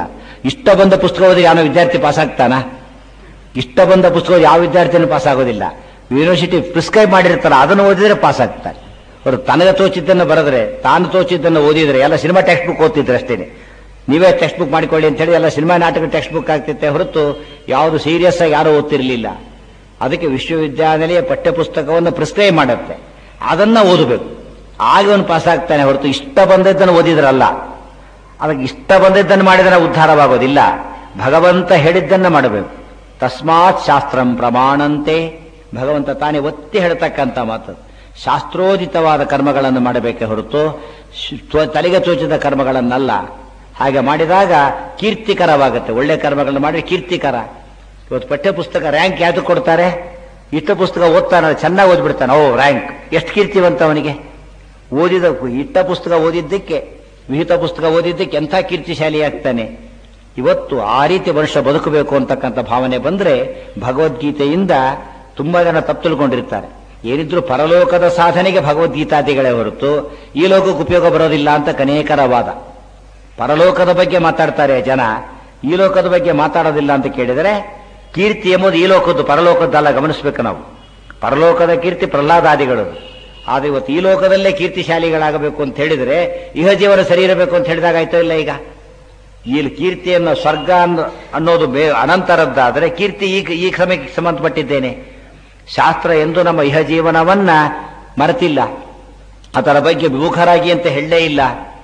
ಇಷ್ಟ ಬಂದ ಪುಸ್ತಕ ಓದಿ ಯಾವ ವಿದ್ಯಾರ್ಥಿ ಪಾಸ್ ಆಗ್ತಾನ ಇಷ್ಟ ಬಂದ ಪುಸ್ತಕ ಓದಿ ಯಾವ ವಿದ್ಯಾರ್ಥಿನೂ ಪಾಸ್ ಆಗೋದಿಲ್ಲ ಯೂನಿವರ್ಸಿಟಿ ಪ್ರಿಸ್ಕ್ರೈಬ್ ಮಾಡಿರ್ತಾರ ಅದನ್ನು ಓದಿದ್ರೆ ಪಾಸ್ ಆಗ್ತಾರೆ ಅವರು ತನಗೆ ತೋಚಿದ್ದನ್ನು ಬರೆದ್ರೆ ತಾನು ತೋಚಿದ್ದನ್ನು ಓದಿದ್ರೆ ಎಲ್ಲ ಸಿನಿಮಾ ಟೆಕ್ಸ್ಟ್ ಬುಕ್ ಓದ್ತಿದ್ರು ಅಷ್ಟೇನೆ ನೀವೇ ಟೆಕ್ಸ್ಟ್ ಬುಕ್ ಮಾಡಿಕೊಳ್ಳಿ ಅಂತ ಹೇಳಿ ಎಲ್ಲ ಸಿನಿಮಾ ನಾಟಕ ಟೆಕ್ಸ್ಟ್ ಬುಕ್ ಆಗ್ತಿತ್ತೆ ಹೊರತು ಯಾವುದು ಸೀರಿಯಸ್ ಆಗಿ ಯಾರೂ ಓದ್ತಿರ್ಲಿಲ್ಲ ಅದಕ್ಕೆ ವಿಶ್ವವಿದ್ಯಾನಿಲಯ ಪಠ್ಯಪುಸ್ತಕವನ್ನು ಪ್ರಿಸ್ಕ್ರೈಬ್ ಮಾಡುತ್ತೆ ಅದನ್ನ ಓದಬೇಕು ಆಗ ಅವನು ಪಾಸ್ ಆಗ್ತಾನೆ ಹೊರತು ಇಷ್ಟ ಬಂದದ್ದನ್ನು ಓದಿದ್ರಲ್ಲ ಅದಕ್ಕೆ ಇಷ್ಟ ಬಂದದ್ದನ್ನು ಮಾಡಿದರೆ ಉದ್ಧಾರವಾಗೋದಿಲ್ಲ ಭಗವಂತ ಹೇಳಿದ್ದನ್ನು ಮಾಡಬೇಕು ತಸ್ಮಾತ್ ಶಾಸ್ತ್ರಂ ಪ್ರಮಾಣಂತೆ ಭಗವಂತ ತಾನೇ ಒತ್ತಿ ಹೇಳ್ತಕ್ಕಂಥ ಮಾತು ಶಾಸ್ತ್ರೋದಿತವಾದ ಕರ್ಮಗಳನ್ನು ಮಾಡಬೇಕೆ ಹೊರತು ಶ್- ತ್ವ- ತಲೆಗೆ ತೋಚಿದ ಕರ್ಮಗಳನ್ನಲ್ಲ ಹಾಗೆ ಮಾಡಿದಾಗ ಕೀರ್ತಿಕರವಾಗುತ್ತೆ ಒಳ್ಳೆ ಕರ್ಮಗಳನ್ನು ಮಾಡಿದ್ರೆ ಕೀರ್ತಿಕರ ಇವತ್ತು ಪಠ್ಯ ಪುಸ್ತಕ ರ್ಯಾಂಕ್ ಯಾವ್ದು ಕೊಡ್ತಾರೆ ಇಷ್ಟ ಪುಸ್ತಕ ಓದ್ತಾನೆ ಚೆನ್ನಾಗಿ ಓದ್ಬಿಡ್ತಾನೆ ಓ ರ್ಯಾಂಕ್ ಎಷ್ಟು ಕೀರ್ತಿವಂತ ಅವನಿಗೆ ಓದಿದ ಇಟ್ಟ ಪುಸ್ತಕ ಓದಿದ್ದಕ್ಕೆ ವಿಹಿತ ಪುಸ್ತಕ ಓದಿದ್ದಕ್ಕೆ ಎಂಥ ಕೀರ್ತಿಶಾಲಿ ಆಗ್ತಾನೆ ಇವತ್ತು ಆ ರೀತಿ ಮನುಷ್ಯ ಬದುಕಬೇಕು ಅಂತಕ್ಕಂಥ ಭಾವನೆ ಬಂದ್ರೆ ಭಗವದ್ಗೀತೆಯಿಂದ ತುಂಬಾ ಜನ ತಪ್ಪು ತಿಳ್ಕೊಂಡಿರ್ತಾರೆ ಏನಿದ್ರು ಪರಲೋಕದ ಸಾಧನೆಗೆ ಭಗವದ್ಗೀತಾದಿಗಳೇ ಹೊರತು ಈ ಲೋಕಕ್ಕೆ ಉಪಯೋಗ ಬರೋದಿಲ್ಲ ಅಂತ ಅನೇಕರ ವಾದ ಪರಲೋಕದ ಬಗ್ಗೆ ಮಾತಾಡ್ತಾರೆ ಜನ ಈ ಲೋಕದ ಬಗ್ಗೆ ಮಾತಾಡೋದಿಲ್ಲ ಅಂತ ಕೇಳಿದರೆ ಕೀರ್ತಿ ಎಂಬುದು ಈ ಲೋಕದ್ದು ಪರಲೋಕದ್ದಲ್ಲ ಗಮನಿಸಬೇಕು ನಾವು ಪರಲೋಕದ ಕೀರ್ತಿ ಪ್ರಹ್ಲಾದಾದಿಗಳು ಆದ್ರೆ ಇವತ್ತು ಈ ಲೋಕದಲ್ಲೇ ಕೀರ್ತಿಶಾಲಿಗಳಾಗಬೇಕು ಅಂತ ಹೇಳಿದರೆ ಇಹ ಜೀವನ ಸರಿ ಇರಬೇಕು ಅಂತ ಹೇಳಿದಾಗ ಆಯ್ತೋ ಇಲ್ಲ ಈಗ ಈ ಕೀರ್ತಿಯನ್ನು ಸ್ವರ್ಗ ಅನ್ನ- ಅನ್ನೋದು ಬೇ ಅನಂತರದ್ದಾದರೆ ಕೀರ್ತಿ ಈ ಈ ಕ್ರಮಕ್ಕೆ ಸಂಬಂಧಪಟ್ಟಿದ್ದೇನೆ ಶಾಸ್ತ್ರ ಎಂದು ನಮ್ಮ ಇಹ ಜೀವನವನ್ನ ಮರೆತಿಲ್ಲ ಅದರ ಬಗ್ಗೆ ವಿಮುಖರಾಗಿ ಅಂತ ಹೇಳಲೇ ಇಲ್ಲ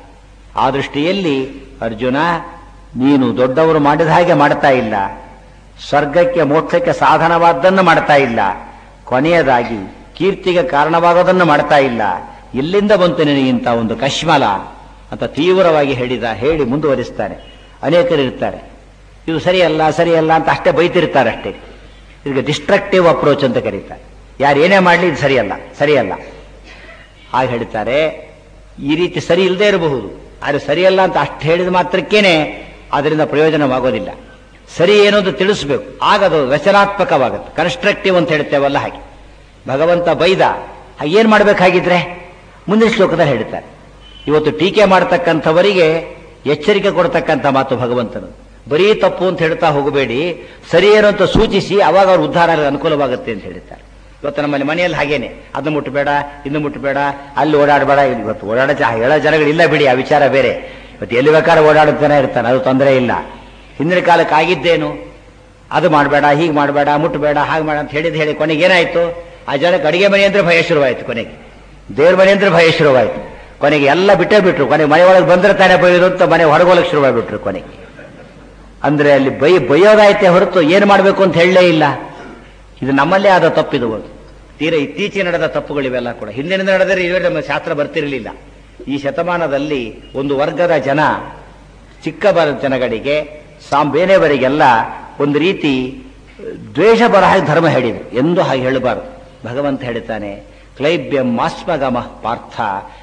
ಆ ದೃಷ್ಟಿಯಲ್ಲಿ ಅರ್ಜುನ ನೀನು ದೊಡ್ಡವರು ಮಾಡಿದ ಹಾಗೆ ಮಾಡ್ತಾ ಇಲ್ಲ ಸ್ವರ್ಗಕ್ಕೆ ಮೋಕ್ಷಕ್ಕೆ ಸಾಧನವಾದ್ದನ್ನು ಮಾಡ್ತಾ ಇಲ್ಲ ಕೊನೆಯದಾಗಿ ಕೀರ್ತಿಗೆ ಕಾರಣವಾಗೋದನ್ನು ಮಾಡ್ತಾ ಇಲ್ಲ ಎಲ್ಲಿಂದ ಬಂತು ನಿನಗಿಂತ ಒಂದು ಕಶ್ಮಲ ಅಂತ ತೀವ್ರವಾಗಿ ಹೇಳಿದ ಹೇಳಿ ಮುಂದುವರಿಸ್ತಾನೆ ಅನೇಕರು ಇರ್ತಾರೆ ಇದು ಸರಿಯಲ್ಲ ಸರಿಯಲ್ಲ ಅಂತ ಅಷ್ಟೇ ಬೈತಿರ್ತಾರೆ ಅಷ್ಟೇ ಇದಕ್ಕೆ ಡಿಸ್ಟ್ರಕ್ಟಿವ್ ಅಪ್ರೋಚ್ ಅಂತ ಕರೀತಾರೆ ಯಾರು ಏನೇ ಮಾಡಲಿ ಇದು ಸರಿಯಲ್ಲ ಸರಿಯಲ್ಲ ಹಾಗೆ ಹೇಳ್ತಾರೆ ಈ ರೀತಿ ಸರಿ ಇಲ್ಲದೆ ಇರಬಹುದು ಆದರೆ ಸರಿಯಲ್ಲ ಅಂತ ಅಷ್ಟು ಹೇಳಿದ ಮಾತ್ರಕ್ಕೇನೆ ಅದರಿಂದ ಪ್ರಯೋಜನವಾಗೋದಿಲ್ಲ ಸರಿ ಏನೋದು ತಿಳಿಸ್ಬೇಕು ಆಗ ಅದು ರಚನಾತ್ಮಕವಾಗುತ್ತೆ ಕನ್ಸ್ಟ್ರಕ್ಟಿವ್ ಅಂತ ಹೇಳ್ತೇವಲ್ಲ ಹಾಗೆ ಭಗವಂತ ಬೈದ ಹಾಗೆ ಏನ್ ಮಾಡ್ಬೇಕಾಗಿದ್ರೆ ಮುಂದಿನ ಶ್ಲೋಕದಲ್ಲಿ ಹೇಳ್ತಾರೆ ಇವತ್ತು ಟೀಕೆ ಮಾಡತಕ್ಕಂಥವರಿಗೆ ಎಚ್ಚರಿಕೆ ಕೊಡ್ತಕ್ಕಂಥ ಮಾತು ಭಗವಂತನು ಬರೀ ತಪ್ಪು ಅಂತ ಹೇಳ್ತಾ ಹೋಗಬೇಡಿ ಸರಿ ಏನು ಅಂತ ಸೂಚಿಸಿ ಅವಾಗ ಅವ್ರ ಉದ್ಧಾರ ಆಗಲು ಅನುಕೂಲವಾಗುತ್ತೆ ಅಂತ ಹೇಳ್ತಾರೆ ಇವತ್ತು ನಮ್ಮಲ್ಲಿ ಮನೆಯಲ್ಲಿ ಹಾಗೇನೆ ಅದನ್ನು ಮುಟ್ಟಬೇಡ ಇನ್ನು ಮುಟ್ಟಬೇಡ ಅಲ್ಲಿ ಓಡಾಡಬೇಡ ಇಲ್ಲಿ ಇವತ್ತು ಓಡಾಡ ಜ- ಹೇಳೋ ಜನಗಳಿಲ್ಲ ಬಿಡಿ ಆ ವಿಚಾರ ಬೇರೆ ಇವತ್ತು ಎಲ್ಲಿ ಬೇಕಾದ್ರೆ ಓಡಾಡುತ್ತಾನೆ ಇರ್ತಾನೆ ಅದು ತೊಂದರೆ ಇಲ್ಲ ಹಿಂದಿನ ಕಾಲಕ್ಕೆ ಆಗಿದ್ದೇನು ಅದು ಮಾಡಬೇಡ ಹೀಗೆ ಮಾಡಬೇಡ ಮುಟ್ಟಬೇಡ ಹಾಗೆ ಮಾಡ ಅಂತ ಹೇಳಿದ್ ಹೇಳಿ ಕೊನೆಗೆ ಏನಾಯ್ತು ಆ ಜನಕ್ಕೆ ಅಡಿಗೆ ಮನೆ ಅಂದ್ರೆ ಭಯ ಶುರುವಾಯ್ತು ಕೊನೆಗೆ ದೇವ್ರ ಮನೆ ಅಂದ್ರೆ ಭಯ ಶುರುವಾಯ್ತು ಕೊನೆಗೆ ಎಲ್ಲ ಬಿಟ್ಟೇ ಬಿಟ್ರು ಕೊನೆಗೆ ಮನೆ ಒಳಗೆ ಬಂದ್ರೆ ತಾನೇ ಬೈಯೋದು ಅಂತ ಮನೆ ಹೊರಗೋಲಕ್ಕೆ ಶುರುವಾಗ್ಬಿಟ್ರು ಕೊನೆಗೆ ಅಂದ್ರೆ ಅಲ್ಲಿ ಬೈ ಬೈಯೋದಾಯ್ತೆ ಹೊರತು ಏನು ಮಾಡಬೇಕು ಅಂತ ಹೇಳಲೇ ಇಲ್ಲ ಇದು ನಮ್ಮಲ್ಲೇ ಆದ ತಪ್ಪಿದು ಒಂದು ತೀರಾ ಇತ್ತೀಚೆಗೆ ನಡೆದ ತಪ್ಪುಗಳಿವೆಲ್ಲ ಕೂಡ ಹಿಂದಿನ ನಡೆದರೆ ಇವೇ ನಮ್ಮ ಶಾಸ್ತ್ರ ಬರ್ತಿರಲಿಲ್ಲ ಈ ಶತಮಾನದಲ್ಲಿ ಒಂದು ವರ್ಗದ ಜನ ಚಿಕ್ಕ ಬರ ಜನಗಳಿಗೆ ಸಾಂ ಬೇರೆಯವರಿಗೆಲ್ಲ ಒಂದು ರೀತಿ ದ್ವೇಷ ಬರ ಹಾಗೆ ಧರ್ಮ ಹೇಳಿದ್ರು ಎಂದು ಹಾಗೆ ಹೇಳಬಾರದು ಭಗವಂತ ಹೇಳ್ತಾನೆ ಕ್ಲೈಬ್ಯಂ ಮಾಸ್ಮಗಮ ಪಾರ್ಥ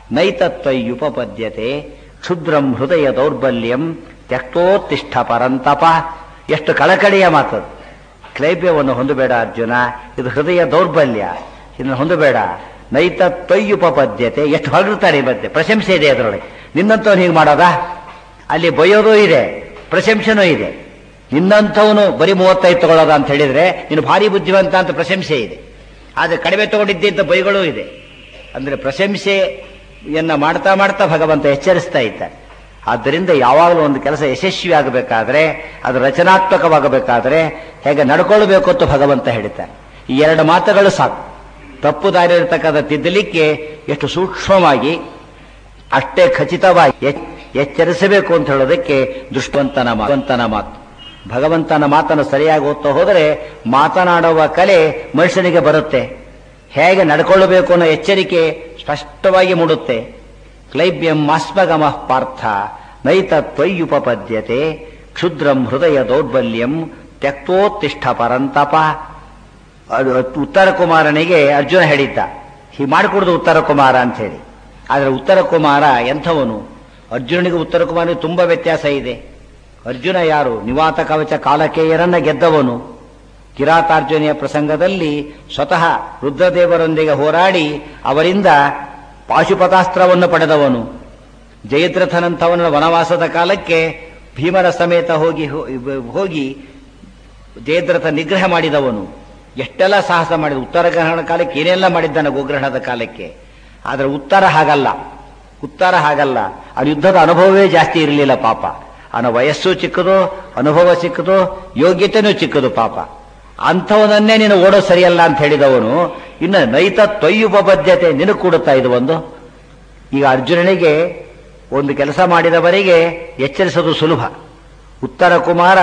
ನೈತತ್ವಯುಪಪದ್ಯತೆ ಕ್ಷುದ್ರಂ ಹೃದಯ ದೌರ್ಬಲ್ಯಂ ತ್ಯಕ್ತೋತ್ತಿಷ್ಠ ಪರಂತಪ ಎಷ್ಟು ಕಳಕಳಿಯ ಮಾತು ಕ್ಲೈಬ್ಯವನ್ನು ಹೊಂದಬೇಡ ಅರ್ಜುನ ಇದು ಹೃದಯ ದೌರ್ಬಲ್ಯ ಇದನ್ನು ಹೊಂದಬೇಡ ನೈತತ್ವಯುಪಪದ್ಯತೆ ಎಷ್ಟು ಹೊರಡ್ತಾರೆ ಈ ಮಧ್ಯೆ ಪ್ರಶಂಸೆ ಇದೆ ಅದರೊಳಗೆ ನಿನ್ನಂಥವ್ನು ಹೀಗೆ ಮಾಡೋದಾ ಅಲ್ಲಿ ಬೈಯೋದು ಇದೆ ಪ್ರಶಂಸೆನೂ ಇದೆ ನಿನ್ನಂಥವನು ಬರೀ ಮೂವತ್ತೈದು ತಗೊಳ್ಳೋದ ಅಂತ ಹೇಳಿದ್ರೆ ನೀನು ಭಾರಿ ಬುದ್ಧಿವಂತ ಅಂತ ಪ್ರಶಂಸೆ ಇದೆ ಆದರೆ ಕಡಿಮೆ ತಗೊಂಡಿದ್ದೆ ಅಂತ ಬೈಗಳೂ ಇದೆ ಅಂದ್ರೆ ಪ್ರಶಂಸೆಯನ್ನ ಮಾಡ್ತಾ ಮಾಡ್ತಾ ಭಗವಂತ ಎಚ್ಚರಿಸ್ತಾ ಇದ್ದಾನೆ ಆದ್ದರಿಂದ ಯಾವಾಗಲೂ ಒಂದು ಕೆಲಸ ಯಶಸ್ವಿ ಆಗಬೇಕಾದ್ರೆ ಅದು ರಚನಾತ್ಮಕವಾಗಬೇಕಾದ್ರೆ ಹೇಗೆ ನಡ್ಕೊಳ್ಬೇಕು ಅಂತ ಭಗವಂತ ಹೇಳ್ತಾನೆ ಈ ಎರಡು ಮಾತುಗಳು ಸಾಕು ತಪ್ಪು ದಾರಿ ಇರತಕ್ಕಂಥ ತಿದ್ದಲಿಕ್ಕೆ ಎಷ್ಟು ಸೂಕ್ಷ್ಮವಾಗಿ ಅಷ್ಟೇ ಖಚಿತವಾಗಿ ಎಚ್- ಎಚ್ಚರಿಸಬೇಕು ಅಂತ ಹೇಳೋದಕ್ಕೆ ದುಷ್ಟವಂತನ ಮಾತು ಭಗವಂತನ ಮಾತು ಭಗವಂತನ ಮಾತನ್ನು ಸರಿಯಾಗಿ ಓದ್ತಾ ಹೋದರೆ ಮಾತನಾಡುವ ಕಲೆ ಮನುಷ್ಯನಿಗೆ ಬರುತ್ತೆ ಹೇಗೆ ನಡ್ಕೊಳ್ಳಬೇಕು ಅನ್ನೋ ಎಚ್ಚರಿಕೆ ಸ್ಪಷ್ಟವಾಗಿ ಮೂಡುತ್ತೆ ಕ್ಲೈಬ್ಯಂ ಮಾಸ್ಮಗಮ ಪಾರ್ಥ ನೈತ ತ್ವಯ್ಯುಪಪದ್ಯತೆ ಕ್ಷುದ್ರಂ ಹೃದಯ ದೌರ್ಬಲ್ಯಂ ತ್ಯಕ್ತೋತ್ತಿಷ್ಠ ಪರಂತಪ ಅದು ಉತ್ತರ ಕುಮಾರನಿಗೆ ಅರ್ಜುನ ಹೇಳಿದ್ದ ಹೀಗೆ ಮಾಡಿಕೊಡುದು ಉತ್ತರ ಕುಮಾರ ಅಂತ ಹೇಳಿ ಆದರೆ ಉತ್ತರ ಕುಮಾರ ಎಂಥವನು ಅರ್ಜುನನಿಗೆ ಉತ್ತರ ಕುಮಾರನಿಗೆ ತುಂಬಾ ವ್ಯತ್ಯಾಸ ಇದೆ ಅರ್ಜುನ ಯಾರು ನಿವಾತ ಕವಚ ಕಾಲಕೇಯರನ್ನ ಗೆದ್ದವನು ಕಿರಾತಾರ್ಜುನಿಯ ಪ್ರಸಂಗದಲ್ಲಿ ಸ್ವತಃ ರುದ್ರದೇವರೊಂದಿಗೆ ಹೋರಾಡಿ ಅವರಿಂದ ಪಾಶುಪತಾಸ್ತ್ರವನ್ನು ಪಡೆದವನು ಜಯದ್ರಥನಂಥವನ ವನವಾಸದ ಕಾಲಕ್ಕೆ ಭೀಮನ ಸಮೇತ ಹೋಗಿ ಹೋಗಿ ಜಯದ್ರಥ ನಿಗ್ರಹ ಮಾಡಿದವನು ಎಷ್ಟೆಲ್ಲ ಸಾಹಸ ಮಾಡಿದ ಉತ್ತರ ಗ್ರಹಣ ಕಾಲಕ್ಕೆ ಏನೆಲ್ಲ ಮಾಡಿದ್ದಾನೆ ಗೋಗ್ರಹಣದ ಕಾಲಕ್ಕೆ ಆದರೆ ಉತ್ತರ ಹಾಗಲ್ಲ ಉತ್ತರ ಹಾಗಲ್ಲ ಆ ಯುದ್ಧದ ಅನುಭವವೇ ಜಾಸ್ತಿ ಇರಲಿಲ್ಲ ಪಾಪ ಅವನ ವಯಸ್ಸು ಚಿಕ್ಕದು ಅನುಭವ ಚಿಕ್ಕದು ಯೋಗ್ಯತೆನೂ ಚಿಕ್ಕದು ಪಾಪ ಅಂಥವನನ್ನೇ ನೀನು ಓಡೋ ಸರಿಯಲ್ಲ ಅಂತ ಹೇಳಿದವನು ಇನ್ನು ನೈತ ತೊಯ್ಯುಪಬದ್ಧತೆ ನಿನಗೆ ಕೊಡುತ್ತಾ ಇದು ಒಂದು ಈಗ ಅರ್ಜುನನಿಗೆ ಒಂದು ಕೆಲಸ ಮಾಡಿದವರಿಗೆ ಎಚ್ಚರಿಸೋದು ಸುಲಭ ಉತ್ತರ ಕುಮಾರ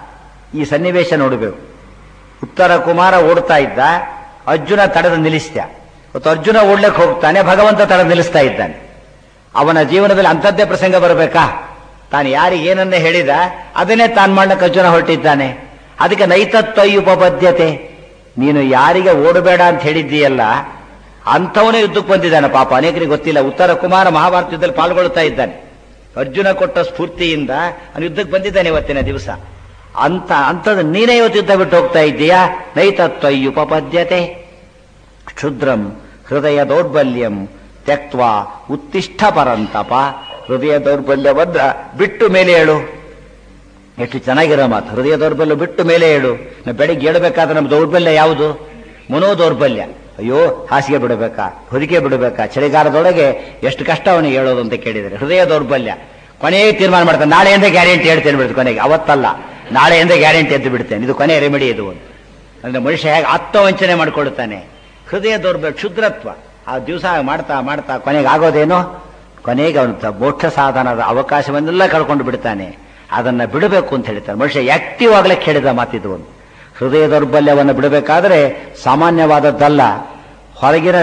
ಈ ಸನ್ನಿವೇಶ ನೋಡಬೇಕು ಉತ್ತರ ಕುಮಾರ ಓಡ್ತಾ ಇದ್ದ ಅರ್ಜುನ ತಡೆದು ನಿಲ್ಲಿಸ್ದ ಮತ್ತು ಅರ್ಜುನ ಓಡ್ಲಿಕ್ಕೆ ಹೋಗ್ತಾನೆ ಭಗವಂತ ತಡೆದು ನಿಲ್ಲಿಸ್ತಾ ಇದ್ದಾನೆ ಅವನ ಜೀವನದಲ್ಲಿ ಅಂಥದ್ದೇ ಪ್ರಸಂಗ ಬರಬೇಕಾ ತಾನು ಯಾರಿಗೆ ಏನನ್ನೇ ಹೇಳಿದ ಅದನ್ನೇ ತಾನು ಮಾಡ್ಲಿಕ್ಕೆ ಅರ್ಜುನ ಹೊರಟಿದ್ದಾನೆ ಅದಕ್ಕೆ ನೈತತ್ವಯುಪಬದ್ಧತೆ ನೀನು ಯಾರಿಗೆ ಓಡಬೇಡ ಅಂತ ಹೇಳಿದ್ದೀಯಲ್ಲ ಅಂಥವನೇ ಯುದ್ಧಕ್ಕೆ ಬಂದಿದ್ದಾನೆ ಪಾಪ ಅನೇಕರಿಗೆ ಗೊತ್ತಿಲ್ಲ ಉತ್ತರ ಕುಮಾರ ಮಹಾಭಾರತ ಯುದ್ಧದಲ್ಲಿ ಪಾಲ್ಗೊಳ್ತಾ ಇದ್ದಾನೆ ಅರ್ಜುನ ಕೊಟ್ಟ ಸ್ಫೂರ್ತಿಯಿಂದ ಅವನು ಯುದ್ಧಕ್ಕೆ ಬಂದಿದ್ದಾನೆ ಇವತ್ತಿನ ದಿವಸ ಅಂತ ಅಂಥದ್ದು ನೀನೇ ಇವತ್ತು ಯುದ್ಧ ಬಿಟ್ಟು ಹೋಗ್ತಾ ಇದ್ದೀಯಾ ನೈತತ್ವಯುಪಪದ್ಯತೆ ಕ್ಷುದ್ರಂ ಹೃದಯ ದೌರ್ಬಲ್ಯಂ ತ್ಯಕ್ವ ಉತ್ತಿಷ್ಠ ಪರಂತಪ ಹೃದಯ ದೌರ್ಬಲ್ಯವನ್ನ ಬಿಟ್ಟು ಮೇಲೆ ಹೇಳು ಎಷ್ಟು ಚೆನ್ನಾಗಿರೋ ಮಾತು ಹೃದಯ ದೌರ್ಬಲ್ಯ ಬಿಟ್ಟು ಮೇಲೆ ಹೇಳು ನಾವು ಬೆಳಿಗ್ಗೆ ಹೇಳ್ಬೇಕಾದ್ರೆ ನಮ್ಮ ದೌರ್ಬಲ್ಯ ಯಾವುದು ಮನೋ ದೌರ್ಬಲ್ಯ ಅಯ್ಯೋ ಹಾಸಿಗೆ ಬಿಡಬೇಕಾ ಹೊದಿಕೆ ಬಿಡಬೇಕಾ ಚಳಿಗಾಲದೊಳಗೆ ಎಷ್ಟು ಕಷ್ಟ ಅವನಿಗೆ ಹೇಳೋದು ಅಂತ ಕೇಳಿದರೆ ಹೃದಯ ದೌರ್ಬಲ್ಯ ಕೊನೆಗೆ ತೀರ್ಮಾನ ಮಾಡ್ತಾನೆ ನಾಳೆಯಿಂದ ಗ್ಯಾರಂಟಿ ಹೇಳ್ತೇನೆ ಬಿಡ್ತು ಕೊನೆಗೆ ಅವತ್ತಲ್ಲ ನಾಳೆಯಿಂದ ಗ್ಯಾರಂಟಿ ಎದ್ದು ಬಿಡ್ತೇನೆ ಇದು ಕೊನೆ ರೆಮಿಡಿ ಇದು ಒಂದು ಅಂದ್ರೆ ಮನುಷ್ಯ ಹೇಗೆ ಆತ್ಮವಂಚನೆ ಮಾಡಿಕೊಳ್ಳುತ್ತಾನೆ ಹೃದಯ ದೌರ್ಬಲ್ಯ ಕ್ಷುದ್ರತ್ವ ಆ ದಿವಸ ಮಾಡ್ತಾ ಮಾಡ್ತಾ ಕೊನೆಗೆ ಆಗೋದೇನೋ ಕೊನೆಗೆ ಅವನು ಮೋಕ್ಷ ಸಾಧನದ ಅವಕಾಶವನ್ನೆಲ್ಲ ಕಳ್ಕೊಂಡು ಬಿಡ್ತಾನೆ ಅದನ್ನ ಬಿಡಬೇಕು ಅಂತ ಹೇಳ್ತಾನೆ ಮನುಷ್ಯ ಆಕ್ಟಿವ್ ಆಗ್ಲಿಕ್ಕೆ ಹೇಳಿದ ಮಾತಿದು ಒಂದು ಹೃದಯ ದೌರ್ಬಲ್ಯವನ್ನು ಬಿಡಬೇಕಾದ್ರೆ ಸಾಮಾನ್ಯವಾದದ್ದಲ್ಲ ಹೊರಗಿನ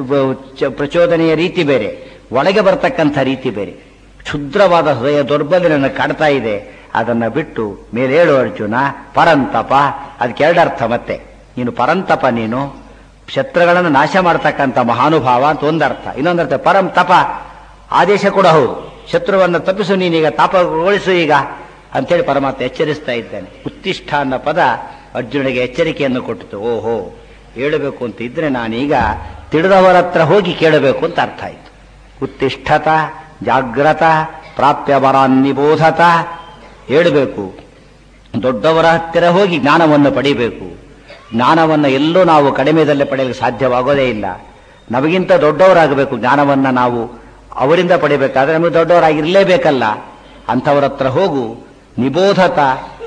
ಪ್ರಚೋದನೆಯ ರೀತಿ ಬೇರೆ ಒಳಗೆ ಬರ್ತಕ್ಕಂಥ ರೀತಿ ಬೇರೆ ಕ್ಷುದ್ರವಾದ ಹೃದಯ ದೌರ್ಬಲ್ಯ ನನ್ನ ಕಾಡ್ತಾ ಇದೆ ಅದನ್ನ ಬಿಟ್ಟು ಮೇಲೇಳು ಅರ್ಜುನ ಪರಂತಪ ಅದಕ್ಕೆ ಎರಡರ್ಥ ಮತ್ತೆ ನೀನು ಪರಂತಪ ನೀನು ಶತ್ರುಗಳನ್ನು ನಾಶ ಮಾಡ್ತಕ್ಕಂಥ ಮಹಾನುಭಾವ ಅಂತ ಒಂದರ್ಥ ಇನ್ನೊಂದರ್ಥ ಪರಂ ತಪ ಆದೇಶ ಕೂಡ ಹೌದು ಶತ್ರುವನ್ನು ತಪ್ಪಿಸು ನೀನೀಗ ತಾಪಗೊಳಿಸು ಈಗ ಅಂತೇಳಿ ಪರಮಾತ್ಮ ಎಚ್ಚರಿಸ್ತಾ ಇದ್ದಾನೆ ಉತ್ತಿಷ್ಠ ಅನ್ನೋ ಪದ ಅರ್ಜುನಿಗೆ ಎಚ್ಚರಿಕೆಯನ್ನು ಕೊಟ್ಟಿತು ಓಹೋ ಹೇಳಬೇಕು ಅಂತ ಇದ್ರೆ ನಾನೀಗ ತಿಳಿದವರ ಹತ್ರ ಹೋಗಿ ಕೇಳಬೇಕು ಅಂತ ಅರ್ಥ ಆಯ್ತು ಉತ್ತಿಷ್ಠತ ಜಾಗ್ರತ ಪ್ರಾಪ್ಯ ವರಾನ್ನಿಬೋಧತ ಹೇಳಬೇಕು ದೊಡ್ಡವರ ಹತ್ತಿರ ಹೋಗಿ ಜ್ಞಾನವನ್ನು ಪಡಿಬೇಕು ಜ್ಞಾನವನ್ನು ಎಲ್ಲೂ ನಾವು ಕಡಿಮೆದಲ್ಲೇ ಪಡೆಯಲು ಸಾಧ್ಯವಾಗೋದೇ ಇಲ್ಲ ನಮಗಿಂತ ದೊಡ್ಡವರಾಗಬೇಕು ಜ್ಞಾನವನ್ನು ನಾವು ಅವರಿಂದ ಪಡಿಬೇಕಾದ್ರೆ ನಮಗೆ ದೊಡ್ಡವರಾಗಿರಲೇಬೇಕಲ್ಲ ಅಂಥವರ ಹತ್ರ ಹೋಗು ನಿಬೋಧತ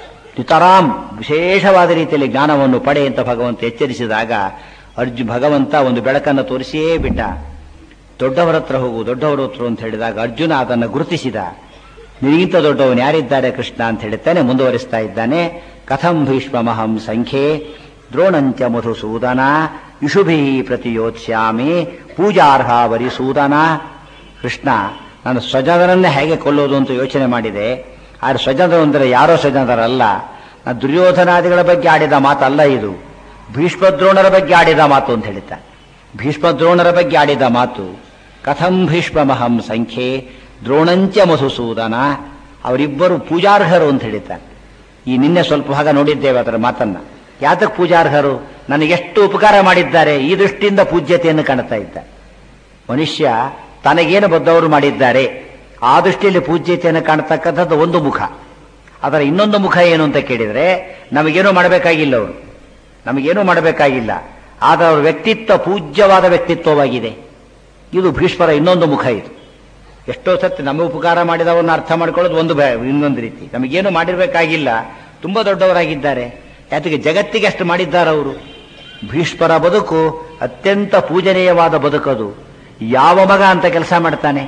ನಿತರಾಮ್ ವಿಶೇಷವಾದ ರೀತಿಯಲ್ಲಿ ಜ್ಞಾನವನ್ನು ಪಡೆ ಅಂತ ಭಗವಂತ ಎಚ್ಚರಿಸಿದಾಗ ಅರ್ಜು ಭಗವಂತ ಒಂದು ಬೆಳಕನ್ನು ತೋರಿಸಿಯೇ ಬಿಟ್ಟ ದೊಡ್ಡವರ ಹತ್ರ ಹೋಗು ದೊಡ್ಡವರ ಹತ್ರ ಅಂತ ಹೇಳಿದಾಗ ಅರ್ಜುನ ಅದನ್ನು ಗುರುತಿಸಿದ ನಿನಗಿಂತ ದೊಡ್ಡವನು ಯಾರಿದ್ದಾರೆ ಕೃಷ್ಣ ಅಂತ ಹೇಳುತ್ತಾನೆ ಮುಂದುವರಿಸ್ತಾ ಇದ್ದಾನೆ ಕಥಂ ಭೀಷ್ಮಹಂ ಸಂಖ್ಯೆ ದ್ರೋಣಂಚ ಮಧುಸೂದನ ಇಷುಭಿ ಪ್ರತಿಯೋತ್ಸ್ಯಾಮಿ ಪೂಜಾರ್ಹ ವರಿಸೂದನ ಕೃಷ್ಣ ನಾನು ಸ್ವಜನರನ್ನೇ ಹೇಗೆ ಕೊಲ್ಲೋದು ಅಂತ ಯೋಚನೆ ಮಾಡಿದೆ ಆದರೆ ಸ್ವಜನರು ಅಂದರೆ ಯಾರೋ ಸ್ವಜನರಲ್ಲ ನಾನು ದುರ್ಯೋಧನಾದಿಗಳ ಬಗ್ಗೆ ಆಡಿದ ಮಾತಲ್ಲ ಇದು ಭೀಷ್ಮದ್ರೋಣರ ಬಗ್ಗೆ ಆಡಿದ ಮಾತು ಅಂತ ಹೇಳ್ತಾನೆ ಭೀಷ್ಮದ್ರೋಣರ ಬಗ್ಗೆ ಆಡಿದ ಮಾತು ಕಥಂ ಭೀಷ್ಮಹಂ ಸಂಖ್ಯೆ ದ್ರೋಣಂಚ ಮಧುಸೂದನ ಅವರಿಬ್ಬರು ಪೂಜಾರ್ಹರು ಅಂತ ಹೇಳಿದ್ದಾನೆ ಈ ನಿನ್ನೆ ಸ್ವಲ್ಪ ಭಾಗ ನೋಡಿದ್ದೇವೆ ಅದರ ಮಾತನ್ನ ಯಾತಕ್ಕೆ ಪೂಜಾರ್ಹರು ನನಗೆಷ್ಟು ಉಪಕಾರ ಮಾಡಿದ್ದಾರೆ ಈ ದೃಷ್ಟಿಯಿಂದ ಪೂಜ್ಯತೆಯನ್ನು ಕಾಣ್ತಾ ಇದ್ದ ಮನುಷ್ಯ ತನಗೇನು ಬದ್ದವರು ಮಾಡಿದ್ದಾರೆ ಆ ದೃಷ್ಟಿಯಲ್ಲಿ ಪೂಜ್ಯತೆಯನ್ನು ಕಾಣತಕ್ಕಂಥದ್ದು ಒಂದು ಮುಖ ಅದರ ಇನ್ನೊಂದು ಮುಖ ಏನು ಅಂತ ಕೇಳಿದರೆ ನಮಗೇನೂ ಮಾಡಬೇಕಾಗಿಲ್ಲ ಅವರು ನಮಗೇನೂ ಮಾಡಬೇಕಾಗಿಲ್ಲ ಆದರೆ ಅವರ ವ್ಯಕ್ತಿತ್ವ ಪೂಜ್ಯವಾದ ವ್ಯಕ್ತಿತ್ವವಾಗಿದೆ ಇದು ಭೀಷ್ಮರ ಇನ್ನೊಂದು ಮುಖ ಇದು ಎಷ್ಟೋ ಸತಿ ನಮ್ಮ ಉಪಕಾರ ಮಾಡಿದವನ್ನ ಅರ್ಥ ಮಾಡ್ಕೊಳ್ಳೋದು ಒಂದು ಇನ್ನೊಂದು ರೀತಿ ನಮಗೇನು ಮಾಡಿರ್ಬೇಕಾಗಿಲ್ಲ ತುಂಬಾ ದೊಡ್ಡವರಾಗಿದ್ದಾರೆ ಯಾತಕ್ಕೆ ಜಗತ್ತಿಗೆ ಅಷ್ಟು ಮಾಡಿದ್ದಾರೆ ಅವರು ಭೀಷ್ಮರ ಬದುಕು ಅತ್ಯಂತ ಪೂಜನೀಯವಾದ ಬದುಕದು ಯಾವ ಮಗ ಅಂತ ಕೆಲಸ ಮಾಡ್ತಾನೆ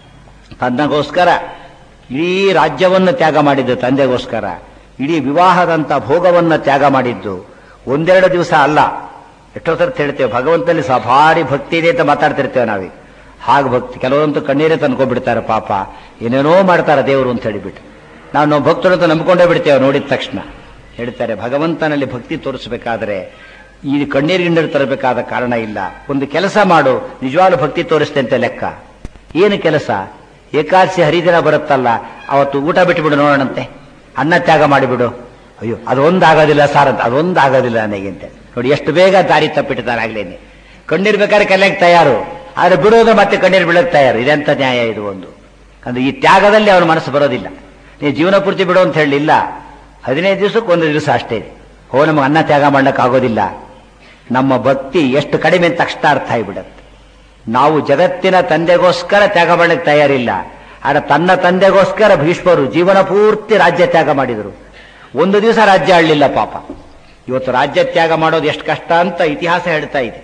ತನ್ನಗೋಸ್ಕರ ಇಡೀ ರಾಜ್ಯವನ್ನು ತ್ಯಾಗ ಮಾಡಿದ್ದು ತಂದೆಗೋಸ್ಕರ ಇಡೀ ವಿವಾಹದಂತ ಭೋಗವನ್ನು ತ್ಯಾಗ ಮಾಡಿದ್ದು ಒಂದೆರಡು ದಿವಸ ಅಲ್ಲ ಎಷ್ಟೋ ಸರ್ತಿ ಹೇಳ್ತೇವೆ ಭಗವಂತನಲ್ಲಿ ಸಹ ಭಾರಿ ಭಕ್ತಿ ಇದೆ ಅಂತ ಮಾತಾಡ್ತಿರ್ತೇವೆ ನಾವೀಗ ಹಾಗೆ ಭಕ್ತಿ ಕೆಲವರಂತೂ ಕಣ್ಣೀರೇ ತಂದ್ಕೊಂಡ್ಬಿಡ್ತಾರೆ ಪಾಪ ಏನೇನೋ ಮಾಡ್ತಾರೆ ದೇವರು ಅಂತ ಹೇಳಿಬಿಟ್ಟು ನಾವು ನಾವು ಭಕ್ತರು ಅಂತ ನಂಬ್ಕೊಂಡೇ ಬಿಡ್ತೇವೆ ನೋಡಿದ ತಕ್ಷಣ ಹೇಳ್ತಾರೆ ಭಗವಂತನಲ್ಲಿ ಭಕ್ತಿ ತೋರಿಸಬೇಕಾದ್ರೆ ಈ ಕಣ್ಣೀರು ಗಿಣ್ಣೀರು ತರಬೇಕಾದ ಕಾರಣ ಇಲ್ಲ ಒಂದು ಕೆಲಸ ಮಾಡು ನಿಜವಾಗ್ಲೂ ಭಕ್ತಿ ತೋರಿಸ್ತೆ ಅಂತ ಲೆಕ್ಕ ಏನು ಕೆಲಸ ಏಕಾದಶಿ ಹರಿದಿನ ಬರುತ್ತಲ್ಲ ಅವತ್ತು ಊಟ ಬಿಟ್ಟುಬಿಡು ನೋಡೋಣಂತೆ ಅನ್ನ ತ್ಯಾಗ ಮಾಡಿಬಿಡು ಅಯ್ಯೋ ಅದೊಂದಾಗೋದಿಲ್ಲ ಸಾರ್ ಅಂತ ಅದೊಂದಾಗೋದಿಲ್ಲ ನನಗೆ ಅಂತ ನೋಡಿ ಎಷ್ಟು ಬೇಗ ದಾರಿ ತಪ್ಪಿಟ್ಟಿದ್ದಾರೆ ಆಗ್ಲೇನೆ ಕಣ್ಣೀರ್ ಬೇಕಾದ್ರೆ ಕಲಿಯಕ್ಕೆ ತಯಾರು ಆದ್ರೆ ಬಿಡೋದು ಮತ್ತೆ ಕಣ್ಣೀರು ಬೀಳಕ್ಕೆ ತಯಾರು ಇದೆಂತ ನ್ಯಾಯ ಇದು ಒಂದು ಅಂದ್ರೆ ಈ ತ್ಯಾಗದಲ್ಲಿ ಅವನ ಮನಸ್ಸು ಬರೋದಿಲ್ಲ ನೀವು ಜೀವನ ಪೂರ್ತಿ ಬಿಡು ಅಂತ ಹೇಳಲಿಲ್ಲ ಹದಿನೈದು ದಿವಸಕ್ಕೆ ಒಂದು ದಿವಸ ಅಷ್ಟೇ ಹೋ ನಮಗೆ ಅನ್ನ ತ್ಯಾಗ ಮಾಡ್ಲಿಕ್ಕೆ ಆಗೋದಿಲ್ಲ ನಮ್ಮ ಭಕ್ತಿ ಎಷ್ಟು ಕಡಿಮೆ ಅಂತ ತಕ್ಷಣ ಅರ್ಥ ಆಗಿಬಿಡತ್ತೆ ನಾವು ಜಗತ್ತಿನ ತಂದೆಗೋಸ್ಕರ ತ್ಯಾಗ ಮಾಡಲಿಕ್ಕೆ ತಯಾರಿಲ್ಲ ಆದ್ರೆ ತನ್ನ ತಂದೆಗೋಸ್ಕರ ಭೀಷ್ಮರು ಜೀವನ ಪೂರ್ತಿ ರಾಜ್ಯ ತ್ಯಾಗ ಮಾಡಿದರು ಒಂದು ದಿವಸ ರಾಜ್ಯ ಆಳಲಿಲ್ಲ ಪಾಪ ಇವತ್ತು ರಾಜ್ಯ ತ್ಯಾಗ ಮಾಡೋದು ಎಷ್ಟು ಕಷ್ಟ ಅಂತ ಇತಿಹಾಸ ಹೇಳ್ತಾ ಇದೆ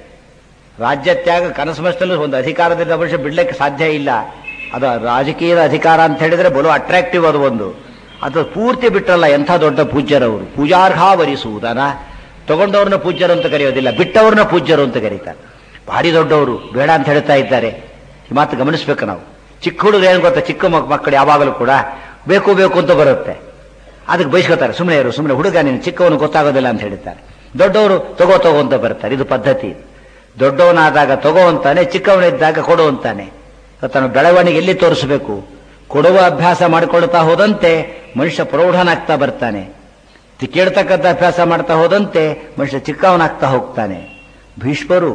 ರಾಜ್ಯ ತ್ಯಾಗ ಕನಸು ಮನಸ್ಸಲ್ಲೂ ಒಂದು ಅಧಿಕಾರದಿಂದ ವರ್ಷ ಬಿಡ್ಲಿಕ್ಕೆ ಸಾಧ್ಯ ಇಲ್ಲ ಅದು ರಾಜಕೀಯದ ಅಧಿಕಾರ ಅಂತ ಹೇಳಿದ್ರೆ ಬಲು ಅಟ್ರಾಕ್ಟಿವ್ ಅದು ಒಂದು ಅದು ಪೂರ್ತಿ ಬಿಟ್ಟರಲ್ಲ ಎಂಥ ದೊಡ್ಡ ಪೂಜ್ಯರವರು ಪೂಜಾರ್ಹ ವರಿಸುವುದನ ತಗೊಂಡವ್ರನ್ನ ಪೂಜ್ಯರು ಅಂತ ಕರೆಯೋದಿಲ್ಲ ಬಿಟ್ಟವ್ರನ್ನ ಪೂಜ್ಯರು ಅಂತ ಕರೀತಾರೆ ಭಾರಿ ದೊಡ್ಡವರು ಬೇಡ ಅಂತ ಹೇಳ್ತಾ ಇದ್ದಾರೆ ಈ ಮಾತು ಗಮನಿಸ್ಬೇಕು ನಾವು ಚಿಕ್ಕ ಹುಡುಗ ಏನು ಗೊತ್ತಾ ಚಿಕ್ಕ ಮಕ್- ಮಕ್ಕಳು ಯಾವಾಗಲೂ ಕೂಡ ಬೇಕು ಬೇಕು ಅಂತ ಬರುತ್ತೆ ಅದಕ್ಕೆ ಬಯಸ್ಕೋತಾರೆ ಸುಮ್ಮನೆ ಇರು ಸುಮ್ಮನೆ ಹುಡುಗ ನೀನು ಚಿಕ್ಕವನು ಗೊತ್ತಾಗೋದಿಲ್ಲ ಅಂತ ಹೇಳ್ತಾರೆ ದೊಡ್ಡವರು ತಗೋ ತಗೋ ಅಂತ ಬರ್ತಾರೆ ಇದು ಪದ್ಧತಿ ದೊಡ್ಡವನಾದಾಗ ತಗೋ ಅಂತಾನೆ ಚಿಕ್ಕವನಿದ್ದಾಗ ಕೊಡು ಅಂತಾನೆ ತನ್ನ ಬೆಳವಣಿಗೆ ಎಲ್ಲಿ ತೋರಿಸಬೇಕು ಕೊಡುವ ಅಭ್ಯಾಸ ಮಾಡಿಕೊಳ್ತಾ ಹೋದಂತೆ ಮನುಷ್ಯ ಪ್ರೌಢನಾಗ್ತಾ ಬರ್ತಾನೆ ತಿ- ಕೇಳ್ತಕ್ಕಂಥ ಅಭ್ಯಾಸ ಮಾಡ್ತಾ ಹೋದಂತೆ ಮನುಷ್ಯ ಚಿಕ್ಕವನಾಗ್ತಾ ಹೋಗ್ತಾನೆ ಭೀಷ್ಮರು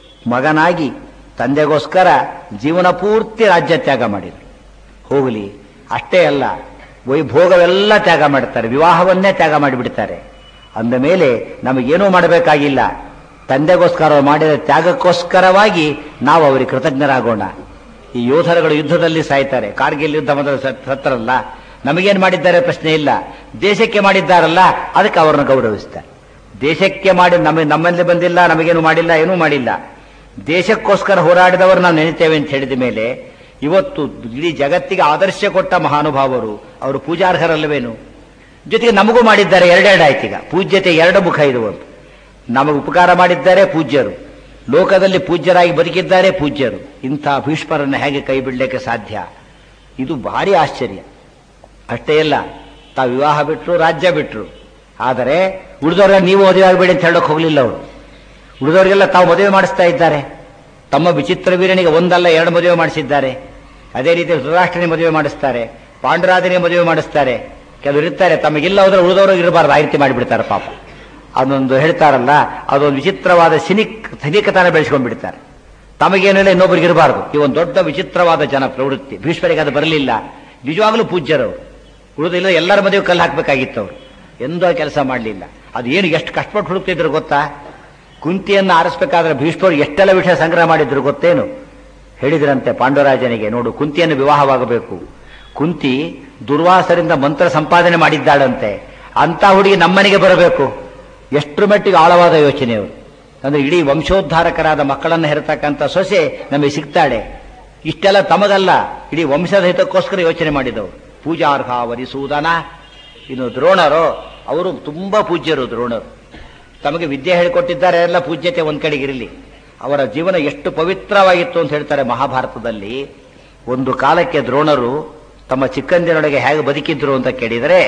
ಮಗನಾಗಿ ತಂದೆಗೋಸ್ಕರ ಜೀವನ ಪೂರ್ತಿ ರಾಜ್ಯ ತ್ಯಾಗ ಮಾಡಿದರು ಹೋಗಲಿ ಅಷ್ಟೇ ಅಲ್ಲ ವೈಭೋಗವೆಲ್ಲ ತ್ಯಾಗ ಮಾಡ್ತಾರೆ ವಿವಾಹವನ್ನೇ ತ್ಯಾಗ ಮಾಡಿಬಿಡ್ತಾರೆ ಅಂದ ಮೇಲೆ ನಮಗೇನೂ ಮಾಡಬೇಕಾಗಿಲ್ಲ ತಂದೆಗೋಸ್ಕರ ಮಾಡಿದ ತ್ಯಾಗಕ್ಕೋಸ್ಕರವಾಗಿ ನಾವು ಅವರಿಗೆ ಕೃತಜ್ಞರಾಗೋಣ ಈ ಯೋಧರುಗಳು ಯುದ್ಧದಲ್ಲಿ ಸಾಯ್ತಾರೆ ಕಾರ್ಗಿಲ್ ಯುದ್ಧ ಮೊದಲು ಸತ್- ಸತ್ತರಲ್ಲ ನಮಗೇನು ಮಾಡಿದ್ದಾರೆ ಪ್ರಶ್ನೆ ಇಲ್ಲ ದೇಶಕ್ಕೆ ಮಾಡಿದ್ದಾರಲ್ಲ ಅದಕ್ಕೆ ಅವರನ್ನು ಗೌರವಿಸ್ತಾರೆ ದೇಶಕ್ಕೆ ಮಾಡಿ ನಮ್ಮ ನಮ್ಮಲ್ಲಿ ಬಂದಿಲ್ಲ ನಮಗೇನು ಮಾಡಿಲ್ಲ ಏನೂ ಮಾಡಿಲ್ಲ ದೇಶಕ್ಕೋಸ್ಕರ ಹೋರಾಡಿದವರು ನಾವು ನೆನೆತೇವೆ ಅಂತ ಹೇಳಿದ ಮೇಲೆ ಇವತ್ತು ಇಡೀ ಜಗತ್ತಿಗೆ ಆದರ್ಶ ಕೊಟ್ಟ ಮಹಾನುಭಾವರು ಅವರು ಪೂಜಾರ್ಹರಲ್ಲವೇನು ಜೊತೆಗೆ ನಮಗೂ ಮಾಡಿದ್ದಾರೆ ಎರಡೆರಡು ಆಯ್ತೀಗ ಪೂಜ್ಯತೆ ಎರಡು ಮುಖ ಇದು ಒಂದು ನಮಗೆ ಉಪಕಾರ ಮಾಡಿದ್ದಾರೆ ಪೂಜ್ಯರು ಲೋಕದಲ್ಲಿ ಪೂಜ್ಯರಾಗಿ ಬದುಕಿದ್ದಾರೆ ಪೂಜ್ಯರು ಇಂಥ ಭೀಷ್ಮರನ್ನು ಹೇಗೆ ಕೈ ಬಿಡಲಿಕ್ಕೆ ಸಾಧ್ಯ ಇದು ಭಾರಿ ಆಶ್ಚರ್ಯ ಅಷ್ಟೇ ಅಲ್ಲ ತಾವು ವಿವಾಹ ಬಿಟ್ಟರು ರಾಜ್ಯ ಬಿಟ್ಟರು ಆದರೆ ಉಳಿದವ್ರಿಗೆ ನೀವು ಮದುವೆ ಆಗಬೇಡಿ ಅಂತ ಹೇಳೋಕೆ ಹೋಗಲಿಲ್ಲ ಅವರು ಉಳಿದವರಿಗೆಲ್ಲ ತಾವು ಮದುವೆ ಮಾಡಿಸ್ತಾ ಇದ್ದಾರೆ ತಮ್ಮ ವಿಚಿತ್ರ ವೀರನಿಗೆ ಒಂದಲ್ಲ ಎರಡು ಮದುವೆ ಮಾಡಿಸಿದ್ದಾರೆ ಅದೇ ರೀತಿ ಧೃತರಾಷ್ಟ್ರನಿಗೆ ಮದುವೆ ಮಾಡಿಸ್ತಾರೆ ಪಾಂಡುರಾಜನಿಗೆ ಮದುವೆ ಮಾಡಿಸ್ತಾರೆ ಕೆಲವರು ಇರ್ತಾರೆ ತಮಗಿಲ್ಲ ಹೋದ್ರೆ ಉಳಿದವರು ಇರಬಾರ್ದು ಆ ರೀತಿ ಮಾಡಿಬಿಡ್ತಾರೆ ಪಾಪ ಅದೊಂದು ಹೇಳ್ತಾರಲ್ಲ ಅದೊಂದು ವಿಚಿತ್ರವಾದ ಸಿನಿಕ್ ಸಿನಿಕತನ ಬೆಳೆಸ್ಕೊಂಡ್ಬಿಡ್ತಾರೆ ತಮಗೇನಿಲ್ಲ ಇನ್ನೊಬ್ಬರಿಗೆ ಇರಬಾರ್ದು ಈ ಒಂದು ದೊಡ್ಡ ವಿಚಿತ್ರವಾದ ಜನ ಪ್ರವೃತ್ತಿ ಭೀಷ್ಮರಿಗೆ ಅದು ಬರಲಿಲ್ಲ ನಿಜವಾಗ್ಲೂ ಪೂಜ್ಯರವರು ಉಳಿದಿಲ್ಲ ಎಲ್ಲರ ಮದುವೆ ಕಲ್ಲು ಹಾಕಬೇಕಾಗಿತ್ತು ಅವರು ಎಂದೋ ಕೆಲಸ ಮಾಡಲಿಲ್ಲ ಅದು ಏನು ಎಷ್ಟು ಕಷ್ಟಪಟ್ಟು ಹುಡುಕ್ತಿದ್ರು ಗೊತ್ತಾ ಕುಂತಿಯನ್ನು ಆರಿಸ್ಬೇಕಾದ್ರೆ ಭೀಷ್ಮರು ಎಷ್ಟೆಲ್ಲ ವಿಷಯ ಸಂಗ್ರಹ ಮಾಡಿದ್ರು ಗೊತ್ತೇನು ಹೇಳಿದ್ರಂತೆ ಪಾಂಡುರಾಜನಿಗೆ ನೋಡು ಕುಂತಿಯನ್ನು ವಿವಾಹವಾಗಬೇಕು ಕುಂತಿ ದುರ್ವಾಸರಿಂದ ಮಂತ್ರ ಸಂಪಾದನೆ ಮಾಡಿದ್ದಾಳಂತೆ ಅಂತ ಹುಡುಗಿ ನಮ್ಮನೆಗೆ ಬರಬೇಕು ಎಷ್ಟರ ಮಟ್ಟಿಗೆ ಆಳವಾದ ಯೋಚನೆಯವರು ಅಂದ್ರೆ ಇಡೀ ವಂಶೋದ್ಧಾರಕರಾದ ಮಕ್ಕಳನ್ನು ಹೆರತಕ್ಕಂಥ ಸೊಸೆ ನಮಗೆ ಸಿಗ್ತಾಳೆ ಇಷ್ಟೆಲ್ಲ ತಮಗಲ್ಲ ಇಡೀ ವಂಶದ ಹಿತಕ್ಕೋಸ್ಕರ ಯೋಚನೆ ಮಾಡಿದವರು ಪೂಜಾರ್ಹ ವರಿಸೂದನ ಇನ್ನು ದ್ರೋಣರು ಅವರು ತುಂಬಾ ಪೂಜ್ಯರು ದ್ರೋಣರು ತಮಗೆ ವಿದ್ಯೆ ಹೇಳಿಕೊಟ್ಟಿದ್ದಾರೆ ಎಲ್ಲ ಪೂಜ್ಯತೆ ಒಂದ್ ಕಡೆಗೆ ಇರಲಿ ಅವರ ಜೀವನ ಎಷ್ಟು ಪವಿತ್ರವಾಗಿತ್ತು ಅಂತ ಹೇಳ್ತಾರೆ ಮಹಾಭಾರತದಲ್ಲಿ ಒಂದು ಕಾಲಕ್ಕೆ ದ್ರೋಣರು ತಮ್ಮ ಚಿಕ್ಕಂದಿನೊಳಗೆ ಹೇಗೆ ಬದುಕಿದ್ರು ಅಂತ ಕೇಳಿದರೆ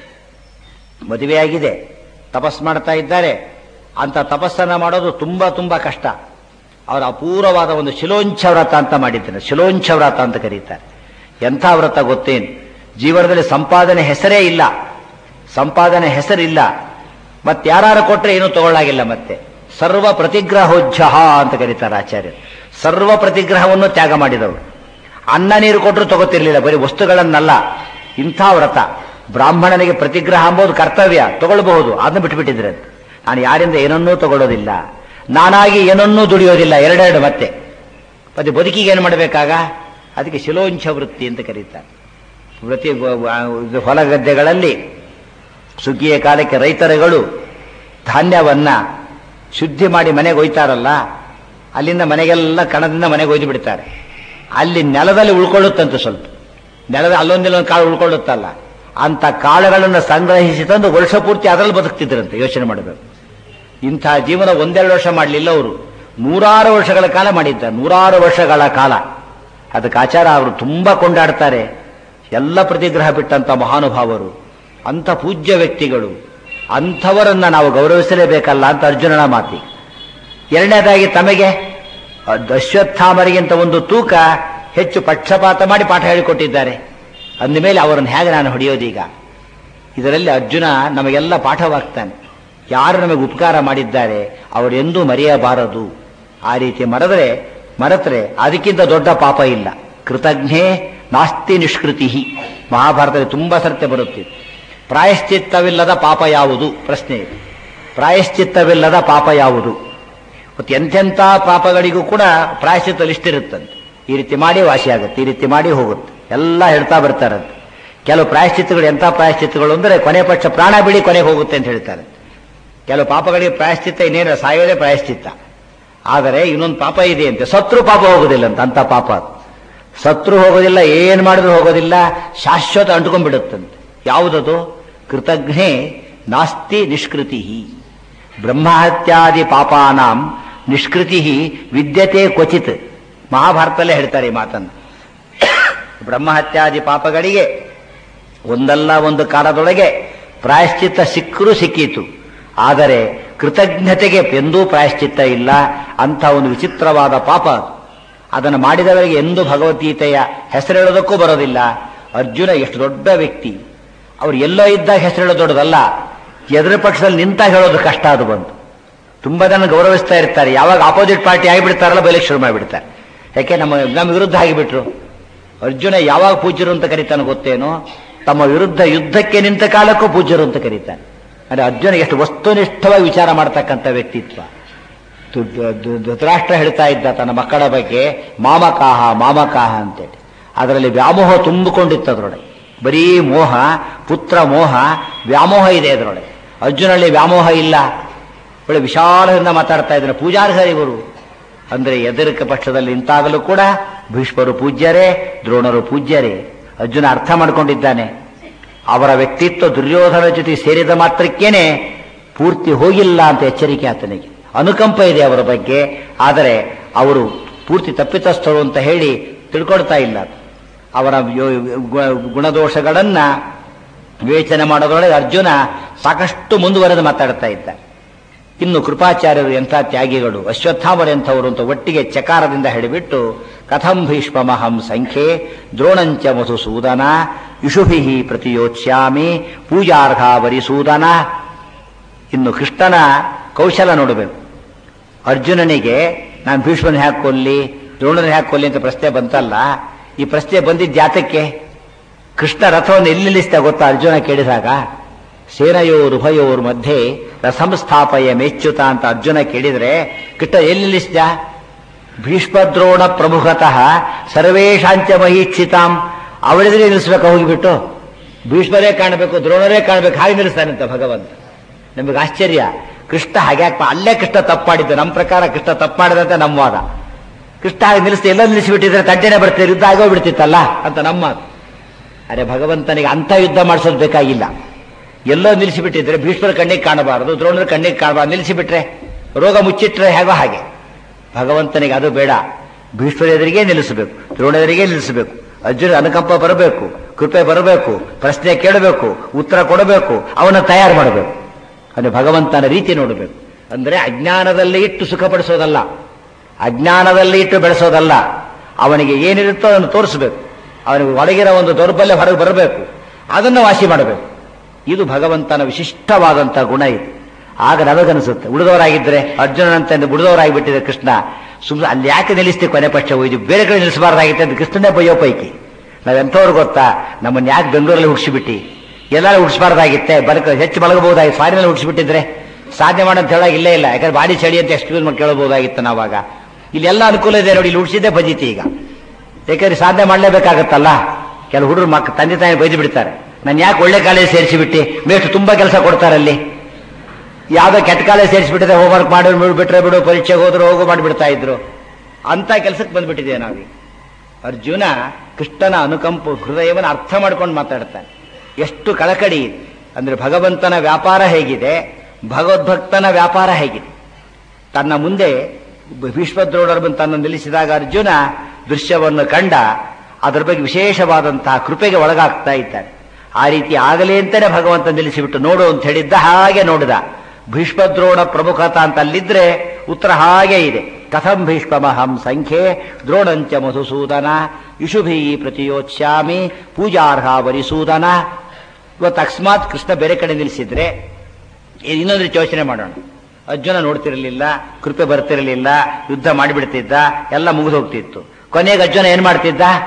ಮದುವೆಯಾಗಿದೆ ತಪಸ್ ಮಾಡ್ತಾ ಇದ್ದಾರೆ ಅಂತ ತಪಸ್ಸನ್ನ ಮಾಡೋದು ತುಂಬಾ ತುಂಬಾ ಕಷ್ಟ ಅವರ ಅಪೂರ್ವವಾದ ಒಂದು ಶಿಲೋಂಚ ವ್ರತ ಅಂತ ಮಾಡಿದ್ದಾರೆ ಶಿಲೋಂಚ ವ್ರತ ಅಂತ ಕರೀತಾರೆ ಎಂಥ ವ್ರತ ಗೊತ್ತೇನು ಜೀವನದಲ್ಲಿ ಸಂಪಾದನೆ ಹೆಸರೇ ಇಲ್ಲ ಸಂಪಾದನೆ ಹೆಸರಿಲ್ಲ ಮತ್ತೆ ಯಾರು ಕೊಟ್ರೆ ಏನೂ ತಗೊಳ್ಳಾಗಿಲ್ಲ ಮತ್ತೆ ಸರ್ವ ಪ್ರತಿಗ್ರಹೋಜ್ಜ ಅಂತ ಕರೀತಾರೆ ಆಚಾರ್ಯರು ಸರ್ವ ಪ್ರತಿಗ್ರಹವನ್ನು ತ್ಯಾಗ ಮಾಡಿದವರು ಅನ್ನ ನೀರು ಕೊಟ್ಟರು ತಗೋತಿರ್ಲಿಲ್ಲ ಬರೀ ವಸ್ತುಗಳನ್ನಲ್ಲ ಇಂಥ ವ್ರತ ಬ್ರಾಹ್ಮಣನಿಗೆ ಪ್ರತಿಗ್ರಹ ಅಂಬೋದು ಕರ್ತವ್ಯ ತಗೊಳ್ಬಹುದು ಅದನ್ನ ಬಿಟ್ಟುಬಿಟ್ಟಿದ್ರೆ ನಾನು ಯಾರಿಂದ ಏನನ್ನೂ ತಗೊಳ್ಳೋದಿಲ್ಲ ನಾನಾಗಿ ಏನನ್ನೂ ದುಡಿಯೋದಿಲ್ಲ ಎರಡೆರಡು ಮತ್ತೆ ಮತ್ತೆ ಬದುಕಿಗೆ ಏನು ಮಾಡಬೇಕಾಗ ಅದಕ್ಕೆ ಶಿಲೋಂಚ ವೃತ್ತಿ ಅಂತ ಕರೀತಾರೆ ಪ್ರತಿ ಹೊಲ ಗದ್ದೆಗಳಲ್ಲಿ ಸುಗ್ಗಿಯ ಕಾಲಕ್ಕೆ ರೈತರುಗಳು ಧಾನ್ಯವನ್ನ ಶುದ್ಧಿ ಮಾಡಿ ಮನೆಗೆ ಒಯ್ತಾರಲ್ಲ ಅಲ್ಲಿಂದ ಮನೆಗೆಲ್ಲ ಕಣದಿಂದ ಮನೆಗೆ ಒಯ್ದು ಬಿಡ್ತಾರೆ ಅಲ್ಲಿ ನೆಲದಲ್ಲಿ ಉಳ್ಕೊಳ್ಳುತ್ತಂತೆ ಸ್ವಲ್ಪ ನೆಲದ ಅಲ್ಲೊಂದಿಲ್ಲೊಂದು ಕಾಳು ಉಳ್ಕೊಳ್ಳುತ್ತಲ್ಲ ಅಂತ ಕಾಳುಗಳನ್ನು ಸಂಗ್ರಹಿಸಿ ತಂದು ವರ್ಷ ಪೂರ್ತಿ ಅದರಲ್ಲಿ ಬದುಕ್ತಿದ್ರಂತೆ ಯೋಚನೆ ಮಾಡಬೇಕು ಇಂಥ ಜೀವನ ಒಂದೆರಡು ವರ್ಷ ಮಾಡಲಿಲ್ಲ ಅವರು ನೂರಾರು ವರ್ಷಗಳ ಕಾಲ ಮಾಡಿದ್ದ ನೂರಾರು ವರ್ಷಗಳ ಕಾಲ ಅದಕ್ಕೆ ಆಚಾರ ಅವರು ತುಂಬಾ ಕೊಂಡಾಡ್ತಾರೆ ಎಲ್ಲ ಪ್ರತಿಗ್ರಹ ಬಿಟ್ಟಂತ ಮಹಾನುಭಾವರು ಅಂಥ ಪೂಜ್ಯ ವ್ಯಕ್ತಿಗಳು ಅಂಥವರನ್ನ ನಾವು ಗೌರವಿಸಲೇಬೇಕಲ್ಲ ಅಂತ ಅರ್ಜುನನ ಮಾತಿ ಎರಡನೇದಾಗಿ ತಮಗೆ ಅಶ್ವತ್ಥಾಮರಿಗಿಂತ ಒಂದು ತೂಕ ಹೆಚ್ಚು ಪಕ್ಷಪಾತ ಮಾಡಿ ಪಾಠ ಹೇಳಿಕೊಟ್ಟಿದ್ದಾರೆ ಅಂದಮೇಲೆ ಅವರನ್ನು ಹೇಗೆ ನಾನು ಹೊಡೆಯೋದೀಗ ಇದರಲ್ಲಿ ಅರ್ಜುನ ನಮಗೆಲ್ಲ ಪಾಠವಾಗ್ತಾನೆ ಯಾರು ನಮಗೆ ಉಪಕಾರ ಮಾಡಿದ್ದಾರೆ ಅವರೆಂದೂ ಮರೆಯಬಾರದು ಆ ರೀತಿ ಮರೆದರೆ ಮರೆತರೆ ಅದಕ್ಕಿಂತ ದೊಡ್ಡ ಪಾಪ ಇಲ್ಲ ಕೃತಜ್ಞೆ ನಾಸ್ತಿ ನಿಷ್ಕೃತಿ ಮಹಾಭಾರತದಲ್ಲಿ ತುಂಬಾ ಸರ್ತೆ ಬರುತ್ತೆ ಪ್ರಾಯಶ್ಚಿತ್ತವಿಲ್ಲದ ಪಾಪ ಯಾವುದು ಪ್ರಶ್ನೆ ಇದೆ ಪ್ರಾಯಶ್ಚಿತ್ತವಿಲ್ಲದ ಪಾಪ ಯಾವುದು ಮತ್ತು ಎಂತೆಂಥ ಪಾಪಗಳಿಗೂ ಕೂಡ ಪ್ರಾಯಶ್ಚಿತ್ತ ಲಿಸ್ಟ್ ಇರುತ್ತಂತೆ ಈ ರೀತಿ ಮಾಡಿ ವಾಸಿಯಾಗುತ್ತೆ ಈ ರೀತಿ ಮಾಡಿ ಹೋಗುತ್ತೆ ಎಲ್ಲ ಹೇಳ್ತಾ ಬರ್ತಾರಂತೆ ಕೆಲವು ಪ್ರಾಯಶ್ಚಿತ್ತಗಳು ಎಂಥ ಪ್ರಾಯಶ್ಚಿತ್ತಗಳು ಅಂದರೆ ಕೊನೆ ಪಕ್ಷ ಪ್ರಾಣ ಬಿಡಿ ಕೊನೆಗೆ ಹೋಗುತ್ತೆ ಅಂತ ಹೇಳ್ತಾರೆ ಕೆಲವು ಪಾಪಗಳಿಗೆ ಪ್ರಾಯಶ್ಚಿತ್ತ ಇನ್ನೇನು ಸಾಯೋದೇ ಪ್ರಾಯಶ್ಚಿತ್ತ ಆದರೆ ಇನ್ನೊಂದು ಪಾಪ ಇದೆ ಅಂತೆ ಸತ್ರು ಪಾಪ ಹೋಗೋದಿಲ್ಲ ಅಂತ ಅಂತ ಪಾಪ ಅದು. ಸತ್ರು ಹೋಗೋದಿಲ್ಲ ಏನ್ ಮಾಡಿದ್ರು ಹೋಗೋದಿಲ್ಲ ಶಾಶ್ವತ ಅಂಟ್ಕೊಂಡ್ಬಿಡುತ್ತಂತೆ ಯಾವುದದು ಕೃತಜ್ಞೆ ನಾಸ್ತಿ ನಿಷ್ಕೃತಿ ಬ್ರಹ್ಮಹತ್ಯಾದಿ ಪಾಪಾನಾಂ ನಿಷ್ಕೃತಿ ವಿದ್ಯತೆ ಕ್ವಚಿತ್ ಮಹಾಭಾರತದಲ್ಲೇ ಹೇಳ್ತಾರೆ ಈ ಮಾತನ್ನು ಬ್ರಹ್ಮಹತ್ಯಾದಿ ಪಾಪಗಳಿಗೆ ಒಂದಲ್ಲ ಒಂದು ಕಾಲದೊಳಗೆ ಪ್ರಾಯಶ್ಚಿತ್ತ ಸಿಕ್ಕರೂ ಸಿಕ್ಕೀತು ಆದರೆ ಕೃತಜ್ಞತೆಗೆ ಎಂದೂ ಪ್ರಾಯಶ್ಚಿತ್ತ ಇಲ್ಲ ಅಂತ ಒಂದು ವಿಚಿತ್ರವಾದ ಪಾಪ ಅದು ಅದನ್ನು ಮಾಡಿದವರಿಗೆ ಎಂದೂ ಭಗವದ್ಗೀತೆಯ ಹೆಸರೇಳೋದಕ್ಕೂ ಬರೋದಿಲ್ಲ ಅರ್ಜುನ ಎಷ್ಟು ದೊಡ್ಡ ವ್ಯಕ್ತಿ ಅವ್ರು ಎಲ್ಲೋ ಇದ್ದಾಗ ಹೆಸರೇಳೋದು ದೊಡ್ಡದಲ್ಲ ಎದುರು ಪಕ್ಷದಲ್ಲಿ ನಿಂತಾಗ ಹೇಳೋದು ಕಷ್ಟ ಅದು ಬಂತು ತುಂಬಾ ಜನ ಗೌರವಿಸ್ತಾ ಇರ್ತಾರೆ ಯಾವಾಗ ಆಪೋಸಿಟ್ ಪಾರ್ಟಿ ಆಗಿಬಿಡ್ತಾರಲ್ಲ ಬೈಲಿಕ್ಕೆ ಶುರು ಮಾಡಿಬಿಡ್ತಾರೆ ಯಾಕೆ ನಮ್ಮ ನಮ್ಮ ವಿರುದ್ಧ ಆಗಿಬಿಟ್ರು ಅರ್ಜುನ ಯಾವಾಗ ಪೂಜ್ಯರು ಅಂತ ಕರೀತಾನೆ ಗೊತ್ತೇನೋ ತಮ್ಮ ವಿರುದ್ಧ ಯುದ್ಧಕ್ಕೆ ನಿಂತ ಕಾಲಕ್ಕೂ ಪೂಜ್ಯರು ಅಂತ ಕರೀತಾನೆ ಅಂದ್ರೆ ಅರ್ಜುನ ಎಷ್ಟು ವಸ್ತುನಿಷ್ಠವಾಗಿ ವಿಚಾರ ಮಾಡ್ತಕ್ಕಂಥ ವ್ಯಕ್ತಿತ್ವ ದು- ದು- ದು- ಧೃತರಾಷ್ಟ್ರ ಹೇಳ್ತಾ ಇದ್ದ ತನ್ನ ಮಕ್ಕಳ ಬಗ್ಗೆ ಮಾಮಕಾಹ ಮಾಮಕಾಹ ಅಂತೇಳಿ ಅದರಲ್ಲಿ ವ್ಯಾಮೋಹ ತುಂಬಿಕೊಂಡಿತ್ತು ಅದರೊಳಗೆ ಬರೀ ಮೋಹ ಪುತ್ರ ಮೋಹ ವ್ಯಾಮೋಹ ಇದೆ ಅದರೊಳಗೆ ಅರ್ಜುನಲ್ಲಿ ವ್ಯಾಮೋಹ ಇಲ್ಲ ಒಳ್ಳೆ ವಿಶಾಲದಿಂದ ಮಾತಾಡ್ತಾ ಇದ್ದಾರೆ ಪೂಜಾರ್ಹರಿವರು ಅಂದ್ರೆ ಎದುರಿಕ ಪಕ್ಷದಲ್ಲಿ ನಿಂತಾಗಲೂ ಕೂಡ ಭೀಷ್ಮರು ಪೂಜ್ಯರೇ ದ್ರೋಣರು ಪೂಜ್ಯರೇ ಅರ್ಜುನ ಅರ್ಥ ಮಾಡ್ಕೊಂಡಿದ್ದಾನೆ ಅವರ ವ್ಯಕ್ತಿತ್ವ ದುರ್ಯೋಧನ ಜೊತೆ ಸೇರಿದ ಮಾತ್ರಕ್ಕೇನೆ ಪೂರ್ತಿ ಹೋಗಿಲ್ಲ ಅಂತ ಎಚ್ಚರಿಕೆ ಆತನಿಗೆ ಅನುಕಂಪ ಇದೆ ಅವರ ಬಗ್ಗೆ ಆದರೆ ಅವರು ಪೂರ್ತಿ ತಪ್ಪಿತಸ್ಥರು ಅಂತ ಹೇಳಿ ತಿಳ್ಕೊಳ್ತಾ ಇಲ್ಲ ಅವರ ಯೋ- ಗು- ಗುಣದೋಷಗಳನ್ನ ವಿವೇಚನೆ ಮಾಡೋದ್ರೊಳಗೆ ಅರ್ಜುನ ಸಾಕಷ್ಟು ಮುಂದುವರೆದು ಮಾತಾಡ್ತಾ ಇದ್ದ ಇನ್ನು ಕೃಪಾಚಾರ್ಯರು ಎಂಥ ತ್ಯಾಗಿಗಳು ಅಶ್ವತ್ಥಾಮರು ಎಂಥವರು ಅಂತ ಒಟ್ಟಿಗೆ ಚಕಾರದಿಂದ ಹೇಳಿಬಿಟ್ಟು ಕಥಂ ಭೀಷ್ಮಹಂ ಸಂಖ್ಯೆ ದ್ರೋಣಂಚ ಮಧುಸೂದನ ಇಷುಭಿ ಪ್ರತಿಯೋಚ್ಯಾಮಿ ಪೂಜಾರ್ಹ ವರಿಸೂದನ ಇನ್ನು ಕೃಷ್ಣನ ಕೌಶಲ ನೋಡಬೇಕು ಅರ್ಜುನನಿಗೆ ನಾನು ಭೀಷ್ಮನ ಹ್ಯಾಕ್ ಕೊಲ್ಲಿ ದ್ರೋಣನ ಹ್ಯಾಕ್ ಕೊಲ್ಲಿ ಅಂತ ಪ್ರಶ್ನೆ ಬಂತಲ್ಲ ಈ ಪ್ರಶ್ನೆ ಬಂದಿದ್ದ ಜಾತಕ್ಕೆ ಕೃಷ್ಣ ರಥವನ್ನು ಎಲ್ಲಿ ನಿಲ್ಲಿಸ್ತಾ ಗೊತ್ತಾ ಅರ್ಜುನ ಕೇಳಿದಾಗ ಸೇನೆಯೋರು ಉಭಯೋರ್ ಮಧ್ಯೆ ರಸಂಸ್ಥಾಪಯ ಮೆಚ್ಚುತ ಅಂತ ಅರ್ಜುನ ಕೇಳಿದ್ರೆ ಕೃಷ್ಣ ಎಲ್ಲಿ ನಿಲ್ಲಿಸ್ದ ಭೀಷ್ಮದ್ರೋಣ ಪ್ರಮುಖತಃ ಸರ್ವೇಶಾಂಚ ಮಹೀಕ್ಷಿತಾಂ ಅವಳಿದ್ರೆ ನಿಲ್ಲಿಸ್ಬೇಕು ಹೋಗಿಬಿಟ್ಟು ಭೀಷ್ಮರೇ ಕಾಣಬೇಕು ದ್ರೋಣರೇ ಕಾಣಬೇಕು ಹಾಗೆ ನಿಲ್ಲಿಸ್ತಾನಂತ ಭಗವಂತ ನಮಗೆ ಆಶ್ಚರ್ಯ ಕೃಷ್ಣ ಹಾಗೆ ಯಾಕೆ ಮಾ- ಅಲ್ಲೇ ಕೃಷ್ಣ ತಪ್ಪು ಮಾಡಿದ್ದು ನಮ್ಮ ಪ್ರಕಾರ ಕೃಷ್ಣ ತಪ್ಪು ಮಾಡಿದಂತೆ ನಮ್ಮ ವಾದ ಕೃಷ್ಣ ಹಾಗೆ ನಿಲ್ಲಿಸ್ತಾ ಎಲ್ಲ ನಿಲ್ಲಿಸಿಬಿಟ್ಟಿದ್ರೆ ತಡ್ಡೆನೆ ಬರ್ತೀರಿ ಯುದ್ಧ ಆಗೋ ಬಿಡ್ತಿತ್ತಲ್ಲ ಅಂತ ನಮ್ಮ ಮಾತು ಅರೆ ಭಗವಂತನಿಗೆ ಅಂಥ ಯುದ್ಧ ಮಾಡಿಸೋದು ಬೇಕಾಗಿಲ್ಲ ಎಲ್ಲೋ ನಿಲ್ಲಿಸಿಬಿಟ್ಟಿದ್ರೆ ಭೀಷ್ಮರ ಕಣ್ಣಿಗೆ ಕಾಣಬಾರದು ದ್ರೋಣರ ಕಣ್ಣಿಗೆ ಕಾಣಬಾರದು ನಿಲ್ಲಿಸಿಬಿಟ್ರೆ ರೋಗ ಮುಚ್ಚಿಟ್ರೆ ಹೇಗೋ ಹಾಗೆ ಭಗವಂತನಿಗೆ ಅದು ಬೇಡ ಭೀಷ್ಮರ ಎದುರಿಗೆ ನಿಲ್ಲಿಸಬೇಕು ದ್ರೋಣ ಎದುರಿಗೆ ನಿಲ್ಲಿಸಬೇಕು ಅರ್ಜುನ ಅನುಕಂಪ ಬರಬೇಕು ಕೃಪೆ ಬರಬೇಕು ಪ್ರಶ್ನೆ ಕೇಳಬೇಕು ಉತ್ತರ ಕೊಡಬೇಕು ಅವನ ತಯಾರು ಮಾಡಬೇಕು ಅಂದ್ರೆ ಭಗವಂತನ ರೀತಿ ನೋಡಬೇಕು ಅಂದ್ರೆ ಅಜ್ಞಾನದಲ್ಲಿ ಇಟ್ಟು ಸುಖಪಡಿಸೋದಲ್ಲ ಅಜ್ಞಾನದಲ್ಲಿ ಇಟ್ಟು ಬೆಳೆಸೋದಲ್ಲ ಅವನಿಗೆ ಏನಿರುತ್ತೋ ಅದನ್ನು ತೋರಿಸಬೇಕು ಅವನಿಗೆ ಒಳಗಿರೋ ಒಂದು ದೌರ್ಬಲ್ಯ ಹೊರಗೆ ಬರಬೇಕು ಅದನ್ನು ವಾಸಿ ಮಾಡಬೇಕು ಇದು ಭಗವಂತನ ವಿಶಿಷ್ಟವಾದಂಥ ಗುಣ ಇದು ಆಗ ನಮಗನಿಸುತ್ತೆ ಉಳಿದವರಾಗಿದ್ದರೆ ಅರ್ಜುನನಂತ ಉಳಿದವರಾಗಿಬಿಟ್ಟಿದೆ ಕೃಷ್ಣ ಸುಮ್ಮನೆ ಅಲ್ಲಿ ಯಾಕೆ ನಿಲ್ಲಿಸ್ತೀವಿ ಕೊನೆ ಪಕ್ಷ ಹೋಯ್ದು ಬೇರೆ ಕಡೆ ನಿಲ್ಲಿಸಬಾರ್ದಾಗಿತ್ತೆ ಅಂತ ಕೃಷ್ಣನೇ ಬಯ್ಯೋ ಪೈಕಿ ನಾವೆಂಥವ್ರು ಗೊತ್ತಾ ನಮ್ಮನ್ನು ಯಾಕೆ ಬೆಂಗಳೂರಲ್ಲಿ ಹುಡ್ಸಿಬಿಟ್ಟು ಎಲ್ಲರೂ ಹುಡ್ಸ್ಬಾರ್ದಾಗಿತ್ತೆ ಬರಕ ಹೆಚ್ಚು ಮಲಗಬಹುದಾಗಿತ್ತು ಫಾರಿನಲ್ಲಿ ಹುಡ್ಸಿಬಿಟ್ಟಿದ್ರೆ ಸಾಧ್ಯ ಮಾಡೋಂತ ಹೇಳಾಗ ಇಲ್ಲೇ ಇಲ್ಲ ಯಾಕಂದ್ರೆ ಬಾಡಿ ಚಳಿ ಅಂತ ಎಕ್ಸ್ಕ್ಯೂಸ್ ಮಾಡಿ ಕೇಳಬಹುದಾಗಿತ್ತು ನಾವಾಗ ಇಲ್ಲಿ ಎಲ್ಲ ಅನುಕೂಲ ಇದೆ ನೋಡಿ ಇಲ್ಲಿ ಹುಡ್ಸಿದ್ದೆ ಬಜಿತಿ ಈಗ ಯಾಕಂದ್ರೆ ಸಾಧನೆ ಮಾಡಲೇಬೇಕಾಗತ್ತಲ್ಲ ಕೆಲವು ಹುಡುಗರು ಮಕ್ಕ ತಂದೆ ತಾಯಿ ಬೈದು ಬಿಡ್ತಾರೆ ನಾನು ಯಾಕೆ ಒಳ್ಳೆ ಕಾಲೇಜ್ ಸೇರಿಸಿಬಿಟ್ಟು ಮೇಷ್ಟು ತುಂಬಾ ಕೆಲಸ ಕೊಡ್ತಾರಲ್ಲಿ ಯಾವುದೋ ಕೆಟ್ಟ ಕಾಲೇಜ್ ಸೇರಿಸ್ಬಿಟ್ಟಿದೆ ಹೋಮ್ವರ್ಕ್ ಮಾಡಿ ಬಿಟ್ರೆ ಬಿಡು ಪರೀಕ್ಷೆಗೆ ಹೋದ್ರು ಹೋಗು ಮಾಡಿಬಿಡ್ತಾ ಇದ್ರು ಅಂತ ಕೆಲಸಕ್ಕೆ ಬಂದ್ಬಿಟ್ಟಿದೆ ನಾವೀಗ ಅರ್ಜುನ ಕೃಷ್ಣನ ಅನುಕಂಪ ಹೃದಯವನ್ನು ಅರ್ಥ ಮಾಡ್ಕೊಂಡು ಮಾತಾಡ್ತಾನೆ ಎಷ್ಟು ಕಳಕಳಿ ಇದೆ ಅಂದ್ರೆ ಭಗವಂತನ ವ್ಯಾಪಾರ ಹೇಗಿದೆ ಭಗವದ್ಭಕ್ತನ ವ್ಯಾಪಾರ ಹೇಗಿದೆ ತನ್ನ ಮುಂದೆ ಭೀಷ್ಮದ್ರೋಣರು ಬಂದು ತನ್ನ ನಿಲ್ಲಿಸಿದಾಗ ಅರ್ಜುನ ದೃಶ್ಯವನ್ನು ಕಂಡ ಅದರ ಬಗ್ಗೆ ವಿಶೇಷವಾದಂತಹ ಕೃಪೆಗೆ ಒಳಗಾಗ್ತಾ ಇದ್ದಾನೆ ಆ ರೀತಿ ಆಗಲಿ ಅಂತಾನೆ ಭಗವಂತ ನಿಲ್ಲಿಸಿಬಿಟ್ಟು ನೋಡು ಅಂತ ಹೇಳಿದ್ದ ಹಾಗೆ ನೋಡಿದ ಭೀಷ್ಮದ್ರೋಣ ಪ್ರಮುಖತ ಅಂತ ಅಲ್ಲಿದ್ರೆ ಉತ್ತರ ಹಾಗೆ ಇದೆ ಕಥಂ ಭೀಷ್ಮಹಂ ಸಂಖ್ಯೆ ದ್ರೋಣಂಚ ಮಧುಸೂದನ ಇಷುಭಿ ಪ್ರತಿಯೋಚ್ಯಾಮಿ ಪೂಜಾರ್ಹ ವರಿಸೂದನ ಇವತ್ತು ಅಕಸ್ಮಾತ್ ಕೃಷ್ಣ ಬೇರೆ ಕಡೆ ನಿಲ್ಲಿಸಿದ್ರೆ ಇನ್ನೊಂದು ರೀತಿ ಯೋಚನೆ ಮಾಡೋಣ ಅರ್ಜುನ ನೋಡ್ತಿರಲಿಲ್ಲ ಕೃಪೆ ಬರ್ತಿರಲಿಲ್ಲ ಯುದ್ಧ ಮಾಡಿಬಿಡ್ತಿದ್ದ ಎಲ್ಲ ಮುಗಿದು ಹೋಗ್ತಿತ್ತು ಕೊನೆಗೆ ಅರ್ಜುನ ಏನ್ ಮಾಡ್ತಿದ್ದ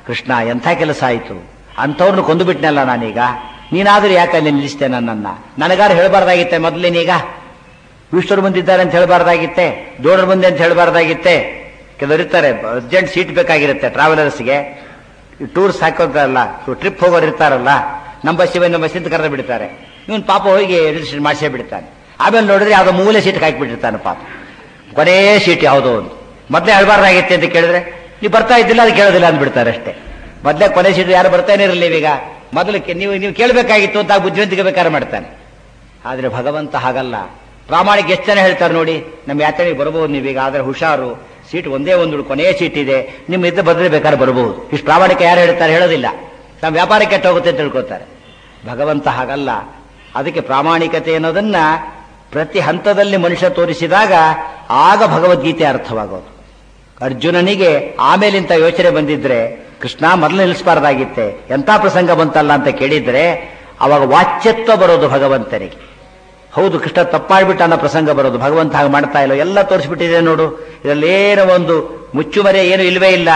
ಕೃಷ್ಣ ಎಂಥ ಕೆಲಸ ಆಯಿತು ಅಂಥವ್ರನ್ನ ಕೊಂದು ಬಿಟ್ನಲ್ಲ ನಾನೀಗ ನೀನಾದರೂ ಯಾಕೆ ಅಲ್ಲಿ ನಿಲ್ಲಿಸ್ತೆ ನನ್ನನ್ನ ನನಗಾರು ಹೇಳಬಾರ್ದಾಗಿತ್ತೆ ಮೊದಲಿನೀಗ ವಿಷ್ಣುರು ಬಂದಿದ್ದಾರೆ ಅಂತ ಹೇಳಬಾರ್ದಾಗಿತ್ತೆ ದೋಡರು ಬಂದೆ ಅಂತ ಹೇಳಬಾರ್ದಾಗಿತ್ತೆ ಕೆಲವರು ಇರ್ತಾರೆ ಅರ್ಜೆಂಟ್ ಸೀಟ್ ಬೇಕಾಗಿರುತ್ತೆ ಟ್ರಾವೆಲರ್ಸ್ಗೆ ಟೂರ್ಸ್ ಹಾಕೋತಾರಲ್ಲ ಟ್ರಿಪ್ ಹೋಗೋರು ಇರ್ತಾರಲ್ಲ ನಮ್ಮ ಬಸ್ಸಿಗೆ ನಮ್ಮ ಬಸ್ ಅಂತ ಕರೆದು ಬಿಡ್ತಾರೆ ಇವನು ಪಾಪ ಹೋಗಿ ರಿಜಿಸ್ಟ್ರೇಷನ್ ಮಾಡಿಸೇ ಬಿಡ್ತಾನೆ ಆಮೇಲೆ ನೋಡಿದ್ರೆ ಯಾವುದೋ ಮೂಲೆ ಸೀಟ್ ಹಾಕಿಬಿಟ್ಟಿರ್ತಾನೆ ಪಾಪ ಕೊನೇ ಸೀಟ್ ಯಾವುದೋ ಒಂದು ಮೊದಲೇ ಹೇಳ್ಬಾರ್ದಾಗಿತ್ತೆ ಅಂತ ಕೇಳಿದ್ರೆ ನೀವು ಬರ್ತಾ ಇದ್ದಿಲ್ಲ ಅದು ಕೇಳೋದಿಲ್ಲ ಅಂದ್ಬಿಡ್ತಾರೆ ಅಷ್ಟೇ ಮೊದಲೇ ಕೊನೆ ಸೀಟ್ ಯಾರು ಬರ್ತಾನೆ ಇರಲಿಲ್ಲ ನೀವೀಗ ಮೊದಲು ಕೆ- ನೀವು ನೀವು ಕೇಳಬೇಕಾಗಿತ್ತು ಅಂತ ಬುದ್ಧಿವಂತಿಕೆ ಬೇಕಾದ್ರೆ ಮಾಡ್ತಾನೆ ಆದರೆ ಭಗವಂತ ಹಾಗಲ್ಲ ಪ್ರಾಮಾಣಿಕ ಎಷ್ಟು ಜನ ಹೇಳ್ತಾರೆ ನೋಡಿ ನಮ್ಮ ಯಾತ್ರೆಗೆ ಬರಬಹುದು ನೀವೀಗ ಆದರೆ ಹುಷಾರು ಸೀಟ್ ಒಂದೇ ಒಂದು ಕೊನೆಯ ಸೀಟ್ ಇದೆ ನಿಮ್ಮ ಇದ್ದ ಬದಲೇ ಬೇಕಾದ್ರೆ ಬರಬಹುದು ಇಷ್ಟು ಪ್ರಾಮಾಣಿಕ ಯಾರು ಹೇಳ್ತಾರೆ ಹೇಳೋದಿಲ್ಲ ನಮ್ಮ ವ್ಯಾಪಾರ ಕೆಟ್ಟ ಹೋಗುತ್ತೆ ಅಂತ ತಿಳ್ಕೊತಾರೆ ಭಗವಂತ ಹಾಗಲ್ಲ ಅದಕ್ಕೆ ಪ್ರಾಮಾಣಿಕತೆ ಅನ್ನೋದನ್ನ ಪ್ರತಿ ಹಂತದಲ್ಲಿ ಮನುಷ್ಯ ತೋರಿಸಿದಾಗ ಆಗ ಭಗವದ್ಗೀತೆ ಅರ್ಥವಾಗೋದು ಅರ್ಜುನನಿಗೆ ಆಮೇಲಿಂತ ಯೋಚನೆ ಬಂದಿದ್ರೆ ಕೃಷ್ಣ ಮೊದಲು ನಿಲ್ಲಿಸಬಾರ್ದಾಗಿತ್ತೆ ಎಂಥ ಪ್ರಸಂಗ ಬಂತಲ್ಲ ಅಂತ ಕೇಳಿದ್ರೆ ಅವಾಗ ವಾಚ್ಯತ್ವ ಬರೋದು ಭಗವಂತನಿಗೆ ಹೌದು ಕೃಷ್ಣ ತಪ್ಪಾಡ್ಬಿಟ್ಟ ಅನ್ನೋ ಪ್ರಸಂಗ ಬರೋದು ಭಗವಂತ ಹಾಗೆ ಮಾಡ್ತಾ ಇಲ್ಲ ಎಲ್ಲ ತೋರಿಸ್ಬಿಟ್ಟಿದೆ ನೋಡು ಇದರಲ್ಲಿ ಏನೋ ಒಂದು ಮುಚ್ಚುಮರೆ ಏನು ಇಲ್ವೇ ಇಲ್ಲ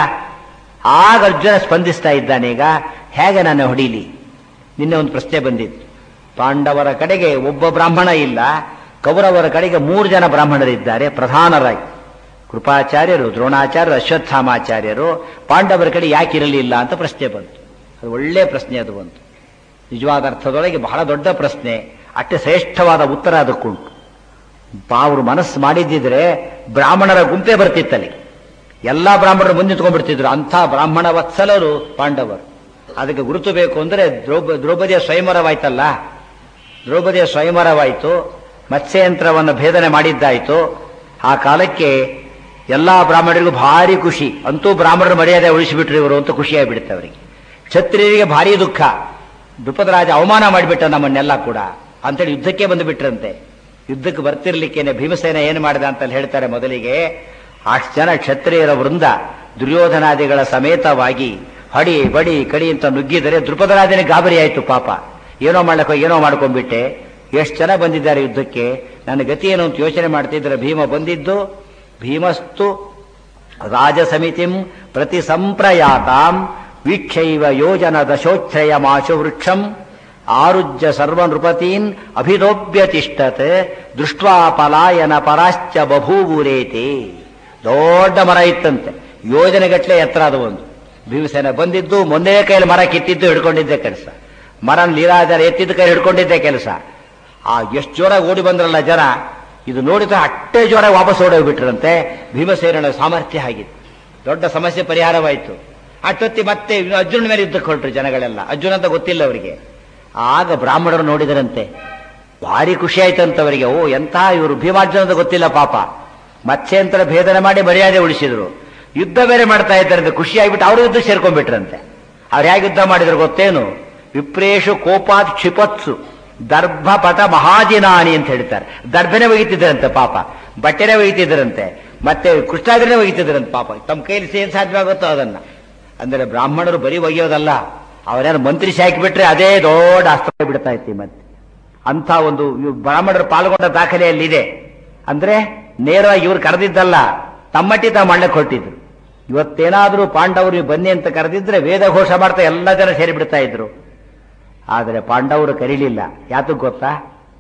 ಆಗ ಅರ್ಜುನ ಸ್ಪಂದಿಸ್ತಾ ಇದ್ದಾನೆ ಈಗ ಹೇಗೆ ನಾನು ಹೊಡೀಲಿ ನಿನ್ನೆ ಒಂದು ಪ್ರಶ್ನೆ ಬಂದಿತ್ತು ಪಾಂಡವರ ಕಡೆಗೆ ಒಬ್ಬ ಬ್ರಾಹ್ಮಣ ಇಲ್ಲ ಕೌರವರ ಕಡೆಗೆ ಮೂರು ಜನ ಬ್ರಾಹ್ಮಣರಿದ್ದಾರೆ ಪ್ರಧಾನರಾಗಿ ಕೃಪಾಚಾರ್ಯರು ದ್ರೋಣಾಚಾರ್ಯರು ಅಶ್ವತ್ಥಾಮಾಚಾರ್ಯರು ಪಾಂಡವರ ಕಡೆ ಯಾಕೆ ಇರಲಿಲ್ಲ ಅಂತ ಪ್ರಶ್ನೆ ಬಂತು ಅದು ಒಳ್ಳೆ ಪ್ರಶ್ನೆ ಅದು ಬಂತು ನಿಜವಾದ ಅರ್ಥದೊಳಗೆ ಬಹಳ ದೊಡ್ಡ ಪ್ರಶ್ನೆ ಅಷ್ಟೇ ಶ್ರೇಷ್ಠವಾದ ಉತ್ತರ ಅದಕ್ಕುಂಟು ಪಾ- ಅವರು ಮನಸ್ಸು ಮಾಡಿದ್ದಿದ್ರೆ ಬ್ರಾಹ್ಮಣರ ಗುಂಪೇ ಬರ್ತಿತ್ತಲ್ಲಿ ಎಲ್ಲಾ ಬ್ರಾಹ್ಮಣರು ಮುಂದೆ ನಿಂತ್ಕೊಂಡ್ಬಿಡ್ತಿದ್ರು ಅಂಥ ಬ್ರಾಹ್ಮಣ ವತ್ಸಲರು ಪಾಂಡವರು ಅದಕ್ಕೆ ಗುರುತು ಬೇಕು ಅಂದ್ರೆ ದ್ರೌಪ ದ್ರೌಪದಿಯ ಸ್ವಯಂವರವಾಯ್ತಲ್ಲ ದ್ರೌಪದಿಯ ಸ್ವಯಂವರವಾಯಿತು ಮತ್ಸ್ಯಯಂತ್ರವನ್ನು ಭೇದನೆ ಮಾಡಿದ್ದಾಯಿತು ಆ ಕಾಲಕ್ಕೆ ಎಲ್ಲಾ ಬ್ರಾಹ್ಮಣರಿಗೂ ಭಾರಿ ಖುಷಿ ಅಂತೂ ಬ್ರಾಹ್ಮಣರು ಮರ್ಯಾದೆ ಉಳಿಸಿಬಿಟ್ರು ಇವರು ಅಂತ ಖುಷಿಯಾಗಿಬಿಡುತ್ತೆ ಅವರಿಗೆ ಕ್ಷತ್ರಿಯರಿಗೆ ಭಾರಿ ದುಃಖ ದ್ರುಪದರಾಜ ಅವಮಾನ ಮಾಡಿಬಿಟ್ಟ ನಮ್ಮನ್ನೆಲ್ಲ ಕೂಡ ಅಂತೇಳಿ ಯುದ್ಧಕ್ಕೆ ಬಂದು ಬಿಟ್ರಂತೆ ಯುದ್ಧಕ್ಕೆ ಬರ್ತಿರ್ಲಿಕ್ಕೇನೆ ಭೀಮಸೇನ ಏನು ಮಾಡಿದ ಅಂತ ಹೇಳ್ತಾರೆ ಮೊದಲಿಗೆ ಅಷ್ಟು ಜನ ಕ್ಷತ್ರಿಯರ ವೃಂದ ದುರ್ಯೋಧನಾದಿಗಳ ಸಮೇತವಾಗಿ ಹಡಿ ಬಡಿ ಕಡಿ ಅಂತ ನುಗ್ಗಿದರೆ ದ್ರುಪದರಾಜನಿಗೆ ಗಾಬರಿ ಆಯ್ತು ಪಾಪ ಏನೋ ಮಾಡ್ಲಿಕ್ಕೆ ಏನೋ ಮಾಡ್ಕೊಂಡ್ಬಿಟ್ಟೆ ಎಷ್ಟು ಜನ ಬಂದಿದ್ದಾರೆ ಯುದ್ಧಕ್ಕೆ ನನ್ನ ಗತಿ ಏನು ಅಂತ ಯೋಚನೆ ಮಾಡ್ತಿದ್ರೆ ಭೀಮ ಬಂದಿದ್ದು ಭೀಮಸ್ತು ರಾಜಸಮಿತಿಂ ಪ್ರತಿ ಸಂಪ್ರಯಾತಾಂ ವೀಕ್ಷೈವ ಯೋಜನ ದಶೋಚ್ಛಯ ಮಾಶು ವೃಕ್ಷಂ ಆರುಜ್ಯ ಸರ್ವ ನೃಪತೀನ್ ಅಭಿದೋಭ್ಯತಿಷ್ಠತ್ ದೃಷ್ಟ್ವಾ ಪಲಾಯನ ಪರಾಶ್ಚ ಬಭೂವುರೇತಿ ದೊಡ್ಡ ಮರ ಇತ್ತಂತೆ ಯೋಜನೆಗಟ್ಟಲೆ ಎತ್ತರ ಅದು ಒಂದು ಭೀಮಸೇನ ಬಂದಿದ್ದು ಮೊನ್ನೆ ಕೈಯಲ್ಲಿ ಮರ ಕಿತ್ತಿದ್ದು ಹಿಡ್ಕೊಂಡಿದ್ದೆ ಕೆಲಸ ಮರ ನೀರಾಜರ ಎತ್ತಿದ್ದ ಕೈ ಹಿಡ್ಕೊಂಡಿದ್ದೆ ಕೆಲಸ ಆ ಎಷ್ಟು ಜೋರಾಗಿ ಓಡಿ ಬಂದ್ರಲ್ಲ ಜನ ಇದು ನೋಡಿದ್ರೆ ಅಟ್ಟೆ ಜೋರಾಗಿ ವಾಪಸ್ ಓಡೋಗ್ಬಿಟ್ರಂತೆ ಭೀಮಸೇನನ ಸಾಮರ್ಥ್ಯ ಆಗಿತ್ತು ದೊಡ್ಡ ಸಮಸ್ಯೆ ಪರಿಹಾರವಾಯಿತು ಅಷ್ಟೊತ್ತಿ ಮತ್ತೆ ಇನ್ನು ಅರ್ಜುನ ಮೇಲೆ ಯುದ್ಧಕ್ಕೆ ಹೊರಟ್ರು ಜನಗಳೆಲ್ಲ ಅರ್ಜುನ ಅಂತ ಗೊತ್ತಿಲ್ಲ ಅವರಿಗೆ ಆಗ ಬ್ರಾಹ್ಮಣರು ನೋಡಿದರಂತೆ ಭಾರಿ ಖುಷಿ ಆಯ್ತಂತ ಅವರಿಗೆ ಓ ಎಂಥ ಇವರು ಭೀಮಾರ್ಜುನ ಅಂತ ಗೊತ್ತಿಲ್ಲ ಪಾಪ ಮತ್ಸ್ಯಂತರ ಭೇದನೆ ಮಾಡಿ ಮರ್ಯಾದೆ ಉಳಿಸಿದ್ರು ಯುದ್ಧ ಬೇರೆ ಮಾಡ್ತಾ ಇದ್ದಾರಂತೆ ಖುಷಿ ಆಗಿಬಿಟ್ಟು ಅವರು ಯುದ್ಧ ಸೇರ್ಕೊಂಡ್ಬಿಟ್ರಂತೆ ಅವ್ರು ಹೇಗೆ ಯುದ್ಧ ಮಾಡಿದ್ರು ಗೊತ್ತೇನು ವಿಪ್ರೇಶು ಕೋಪಾತ್ ಕ್ಷಿಪತ್ಸು ದರ್ಭಪಟ ಮಹಾಜಿನಾನಿ ಅಂತ ಹೇಳ್ತಾರೆ ದರ್ಭನೆ ಒಗಿತಿದ್ರಂತೆ ಪಾಪ ಬಟ್ಟೆನೆ ಒಗಿತಿದ್ರಂತೆ ಮತ್ತೆ ಕೃಷ್ಣಾಗ್ರನೇ ಒಗಿತಿದ್ರಂತೆ ಪಾಪ ತಮ್ಮ ಕೈಲಿ ಏನ್ ಸಾಧ್ಯವಾಗುತ್ತೋ ಅದನ್ನ ಅಂದ್ರೆ ಬ್ರಾಹ್ಮಣರು ಬರೀ ಒಗೆಯೋದಲ್ಲ ಅವರೇನು ಮಂತ್ರಿ ಹಾಕಿಬಿಟ್ರೆ ಅದೇ ದೊಡ್ಡ ಅಸ್ತ್ರ ಬಿಡ್ತಾ ಇತ್ತು ಈ ಮತ್ತೆ ಅಂತ ಒಂದು ಇವ್ ಬ್ರಾಹ್ಮಣರು ಪಾಲ್ಗೊಂಡ ದಾಖಲೆಯಲ್ಲಿದೆ ಅಂದ್ರೆ ನೇರವಾಗಿ ಇವ್ರು ಕರೆದಿದ್ದಲ್ಲ ತಮ್ಮಟ್ಟಿ ತಾವು ಮಾಡಕ್ಕೆ ಹೊರಟಿದ್ರು ಇವತ್ತೇನಾದ್ರೂ ಪಾಂಡವರು ನೀವು ಬನ್ನಿ ಅಂತ ಕರೆದಿದ್ರೆ ವೇದ ಘೋಷ ಮಾಡ್ತಾ ಎಲ್ಲ ಜನ ಸೇರಿ ಬಿಡ್ತಾ ಇದ್ರು ಆದರೆ ಪಾಂಡವರು ಕರೀಲಿಲ್ಲ ಯಾತಕ್ಕೆ ಗೊತ್ತಾ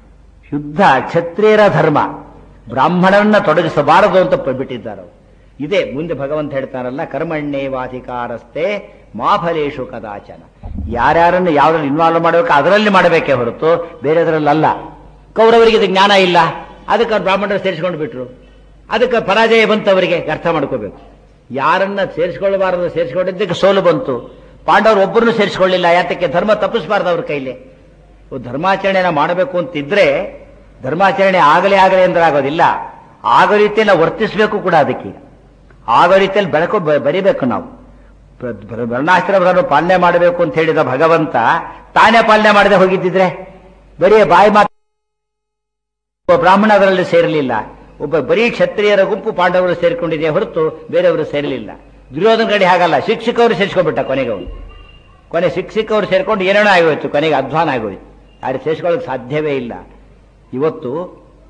ಯುದ್ಧ ಕ್ಷತ್ರಿಯರ ಧರ್ಮ ಬ್ರಾಹ್ಮಣರನ್ನ ತೊಡಗಿಸಬಾರದು ಅಂತ ಪ- ಬಿಟ್ಟಿದ್ದಾರೆ ಅವರು. ಇದೇ ಮುಂದೆ ಭಗವಂತ ಹೇಳ್ತಾರಲ್ಲ ಕರ್ಮಣ್ಯೇವಾಧಿಕಾರಸ್ಥೆ ಮಾಫಲೇಶು ಕದಾಚನ ಯಾರ್ಯಾರನ್ನು ಯಾವ್ದ್ರಲ್ಲಿ ಇನ್ವಾಲ್ವ್ ಮಾಡಬೇಕು ಅದರಲ್ಲಿ ಮಾಡಬೇಕೇ ಹೊರತು ಬೇರೆದರಲ್ಲಲ್ಲ ಕೌರವರಿಗೆ ಇದು ಜ್ಞಾನ ಇಲ್ಲ ಅದಕ್ಕೆ ಅವ್ರು ಬ್ರಾಹ್ಮಣರು ಸೇರಿಸ್ಕೊಂಡು ಬಿಟ್ರು ಅದಕ್ಕೆ ಪರಾಜಯ ಬಂತು ಅವರಿಗೆ ಅರ್ಥ ಮಾಡ್ಕೋಬೇಕು ಯಾರನ್ನ ಸೇರಿಸ್ಕೊಳ್ಬಾರದು ಸೇರಿಸ್ಕೊಂಡಿದ್ದಕ್ಕೆ ಸೋಲು ಬಂತು ಪಾಂಡವರು ಒಬ್ಬರನ್ನು ಸೇರಿಸ್ಕೊಳ್ಳಿಲ್ಲ ಯಾತಕ್ಕೆ ಧರ್ಮ ತಪ್ಪಿಸಬಾರ್ದು ಅವ್ರ ಕೈಲಿ ಇವ್ರು ಧರ್ಮಾಚರಣೆನ ಮಾಡಬೇಕು ಅಂತಿದ್ರೆ ಧರ್ಮಾಚರಣೆ ಆಗಲೇ ಆಗಲೇ ಅಂದ್ರೆ ಆಗೋದಿಲ್ಲ ಆಗೋ ರೀತಿಯಲ್ಲಿ ನಾವು ವರ್ತಿಸಬೇಕು ಕೂಡ ಅದಕ್ಕೀಗ ಆಗೋ ರೀತಿಯಲ್ಲಿ ಬೆಳಕು ಬ- ಬರಿಬೇಕು ನಾವು ಪ್ರ- ಪ್ರ- ವರ್ಣಾಶ್ರಮವನ್ನು ಪಾಲನೆ ಮಾಡಬೇಕು ಅಂತ ಹೇಳಿದ ಭಗವಂತ ತಾನೇ ಪಾಲನೆ ಮಾಡದೆ ಹೋಗಿದ್ದಿದ್ರೆ ಬರೀ ಬಾಯಿ ಮಾತು ಒಬ್ಬ ಬ್ರಾಹ್ಮಣ ಅದರಲ್ಲಿ ಸೇರಲಿಲ್ಲ ಒಬ್ಬ ಬರೀ ಕ್ಷತ್ರಿಯರ ಗುಂಪು ಪಾಂಡವರು ಸೇರಿಕೊಂಡಿದೆ ಹೊರತು ಬೇರೆಯವರು ಸೇರಲಿಲ್ಲ ದುರ್ಯೋಧನ ಕಡೆ ಹಾಗಲ್ಲ ಶಿಕ್ಷಕವರು ಸೇರಿಸ್ಕೊಂಡ್ಬಿಟ್ಟ ಕೊನೆಗೆ ಅವನು ಕೊನೆ ಶಿಕ್ಷಕವರು ಸೇರ್ಕೊಂಡು ಏನೇನೋ ಆಗೋಯ್ತು ಕೊನೆಗೆ ಅಧ್ವಾನ ಆಗೋಯ್ತು ಆದರೆ ಸೇರಿಸ್ಕೊಳ್ಳೋಕೆ ಸಾಧ್ಯವೇ ಇಲ್ಲ ಇವತ್ತು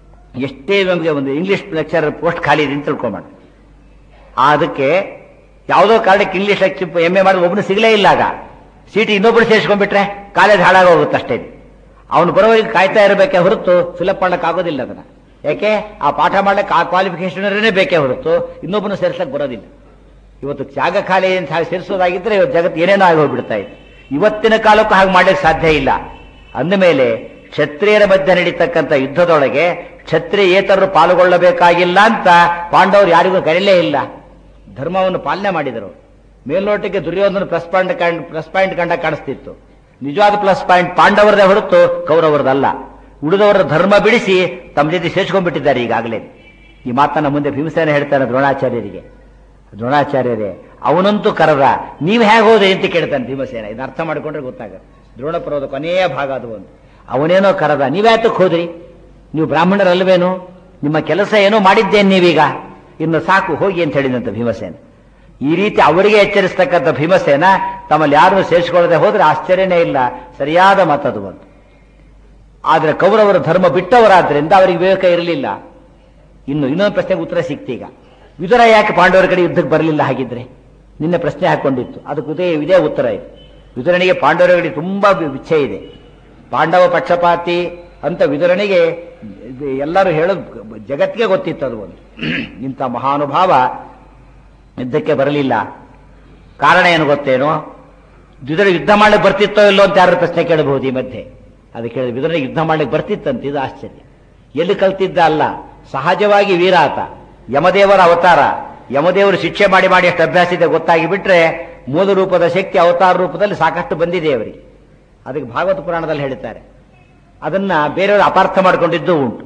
ಎಷ್ಟೇ ನಮಗೆ ಒಂದು ಇಂಗ್ಲಿಷ್ ಲೆಕ್ಚರ್ ಪೋಸ್ಟ್ ಖಾಲಿ ಇದೆ ಅಂತ ತಿಳ್ಕೊಂಬೇಡ ಅದಕ್ಕೆ ಯಾವುದೋ ಕಾರಣಕ್ಕೆ ಇಂಗ್ಲಿಷ್ ಎಂ ಎ ಮಾಡಿ ಒಬ್ಬನು ಸಿಗಲೇ ಇಲ್ಲ ಆಗ ಸೀಟಿ ಇನ್ನೊಬ್ರು ಸೇರಿಸ್ಕೊಂಡ್ಬಿಟ್ರೆ ಕಾಲೇಜ್ ಹಾಳಾಗೋಗುತ್ತೆ ಅಷ್ಟೇ ಅವನು ಬರೋವರೆಗೆ ಕಾಯ್ತಾ ಇರಬೇಕೆ ಹೊರತು ಫಿಲಪ್ ಮಾಡಕ್ ಆಗೋದಿಲ್ಲ ಅದನ್ನ ಯಾಕೆ ಆ ಪಾಠ ಮಾಡಕ್ಕೆ ಆ ಕ್ವಾಲಿಫಿಕೇಶನ್ ಬೇಕೇ ಹೊರತು ಇನ್ನೊಬ್ಬನು ಸೇರ್ಸಕ್ ಬರೋದಿಲ್ಲ ಇವತ್ತು ಜಾಗ ಖಾಲಿ ಅಂತ ಹಾಗೆ ಸೇರಿಸೋದಾಗಿದ್ರೆ ಇವತ್ತು ಜಗತ್ತು ಏನೇನೋ ಆಗಿ ಹೋಗ್ಬಿಡ್ತಾ ಇದೆ ಇವತ್ತಿನ ಕಾಲಕ್ಕೂ ಹಾಗೆ ಮಾಡ್ಲಿಕ್ಕೆ ಸಾಧ್ಯ ಇಲ್ಲ ಅಂದಮೇಲೆ ಕ್ಷತ್ರಿಯರ ಮಧ್ಯೆ ನಡೀತಕ್ಕಂಥ ಯುದ್ಧದೊಳಗೆ ಕ್ಷತ್ರಿಯೇತರರು ಪಾಲ್ಗೊಳ್ಳಬೇಕಾಗಿಲ್ಲ ಅಂತ ಪಾಂಡವರು ಯಾರಿಗೂ ಕರೆಯಲೇ ಇಲ್ಲ ಧರ್ಮವನ್ನು ಪಾಲನೆ ಮಾಡಿದರು ಮೇಲ್ನೋಟಕ್ಕೆ ದುರ್ಯೋಧನ ಪ್ಲಸ್ ಪಾಯಿಂಟ್ ಕಂಡ್ ಪ್ಲಸ್ ಪಾಯಿಂಟ್ ಕಂಡ ಕಾಣಿಸ್ತಿತ್ತು ನಿಜವಾದ ಪ್ಲಸ್ ಪಾಯಿಂಟ್ ಪಾಂಡವರದೇ ಹೊರತು ಕೌರವರದಲ್ಲ ಉಳಿದವರ ಧರ್ಮ ಬಿಡಿಸಿ ತಮ್ಮ ಜೊತೆ ಸೇರ್ಸ್ಕೊಂಡ್ಬಿಟ್ಟಿದ್ದಾರೆ ಈಗಾಗಲೇ ಈ ಮಾತನ್ನ ಮುಂದೆ ಭೀಮಸೇನ ಹೇಳ್ತಾನೆ ದ್ರೋಣಾಚಾರ್ಯರಿಗೆ ದ್ರೋಣಾಚಾರ್ಯರೇ ಅವನಂತೂ ಕರೆದ ನೀವು ಹೇಗೆ ಹೋದೆ ಅಂತ ಕೇಳ್ತಾನೆ ಭೀಮಸೇನ ಇದನ್ನ ಅರ್ಥ ಮಾಡಿಕೊಂಡ್ರೆ ಗೊತ್ತಾಗುತ್ತೆ ದ್ರೋಣ ಪರ್ವದ ಕೊನೆಯ ಭಾಗ ಅದು ಒಂದು ಅವನೇನೋ ಕರೆದ ನೀವ್ಯಾತಕ್ಕೆ ಹೋದ್ರಿ ನೀವು ಬ್ರಾಹ್ಮಣರಲ್ವೇನು ನಿಮ್ಮ ಕೆಲಸ ಏನೋ ಮಾಡಿದ್ದೇನೆ ನೀವೀಗ ಇನ್ನು ಸಾಕು ಹೋಗಿ ಅಂತ ಹೇಳಿದಂತ ಭೀಮಸೇನ ಈ ರೀತಿ ಅವರಿಗೆ ಎಚ್ಚರಿಸ್ತಕ್ಕಂಥ ಭೀಮಸೇನ ತಮ್ಮಲ್ಲಿ ಯಾರನ್ನು ಸೇರಿಸಿಕೊಳ್ಳದೆ ಹೋದ್ರೆ ಆಶ್ಚರ್ಯನೇ ಇಲ್ಲ ಸರಿಯಾದ ಮಾತದು ಒಂದು ಆದ್ರೆ ಕೌರವರ ಧರ್ಮ ಬಿಟ್ಟವರಾದ್ರಿಂದ ಅವರಿಗೆ ವಿವೇಕ ಇರಲಿಲ್ಲ ಇನ್ನು ಇನ್ನೊಂದು ಪ್ರಶ್ನೆಗೆ ಉತ್ತರ ಸಿಕ್ತೀಗ ವಿದುರ ಯಾಕೆ ಪಾಂಡವರ ಕಡೆ ಯುದ್ಧಕ್ಕೆ ಬರಲಿಲ್ಲ ಹಾಗಿದ್ರೆ ನಿನ್ನೆ ಪ್ರಶ್ನೆ ಹಾಕೊಂಡಿತ್ತು ಅದಕ್ಕೆ ಇದೇ ಇದೇ ಉತ್ತರ ಇದೆ ವಿದುರನಿಗೆ ಪಾಂಡವರ ಕಡೆ ತುಂಬಾ ಇಚ್ಛೆ ಇದೆ ಪಾಂಡವ ಪಕ್ಷಪಾತಿ ಅಂತ ವಿದುರನಿಗೆ ಇದು ಎಲ್ಲರೂ ಹೇಳೋದು ಜಗತ್ತಿಗೆ ಗೊತ್ತಿತ್ತು ಅದು ಒಂದು ಇಂಥ ಮಹಾನುಭಾವ ಯುದ್ಧಕ್ಕೆ ಬರಲಿಲ್ಲ ಕಾರಣ ಏನು ಗೊತ್ತೇನೋ ವಿದುರ ಯುದ್ಧ ಮಾಡ್ಲಿಕ್ಕೆ ಬರ್ತಿತ್ತೋ ಇಲ್ಲೋ ಅಂತ ಯಾರು ಪ್ರಶ್ನೆ ಕೇಳಬಹುದು ಈ ಮಧ್ಯೆ ಅದಕ್ಕೆ ಕೇಳಿದ ವಿದುರನಿಗೆ ಯುದ್ಧ ಮಾಡ್ಲಿಕ್ಕೆ ಬರ್ತಿತ್ತಂತ ಇದು ಆಶ್ಚರ್ಯ ಎಲ್ಲಿ ಕಲ್ತಿದ್ದ ಅಲ್ಲ ಸಹಜವಾಗಿ ವೀರಾತ ಯಮದೇವರ ಅವತಾರ ಯಮದೇವರು ಶಿಕ್ಷೆ ಮಾಡಿ ಮಾಡಿ ಎಷ್ಟು ಅಭ್ಯಾಸ ಇದೆ ಗೊತ್ತಾಗಿ ಬಿಟ್ರೆ ಮೂಲ ರೂಪದ ಶಕ್ತಿ ಅವತಾರ ರೂಪದಲ್ಲಿ ಸಾಕಷ್ಟು ಬಂದಿದೆ ಅವರಿಗೆ ಅದಕ್ಕೆ ಭಾಗವತ ಪುರಾಣದಲ್ಲಿ ಹೇಳ್ತಾರೆ ಅದನ್ನ ಬೇರೆಯವರು ಅಪಾರ್ಥ ಮಾಡಿಕೊಂಡಿದ್ದು ಉಂಟು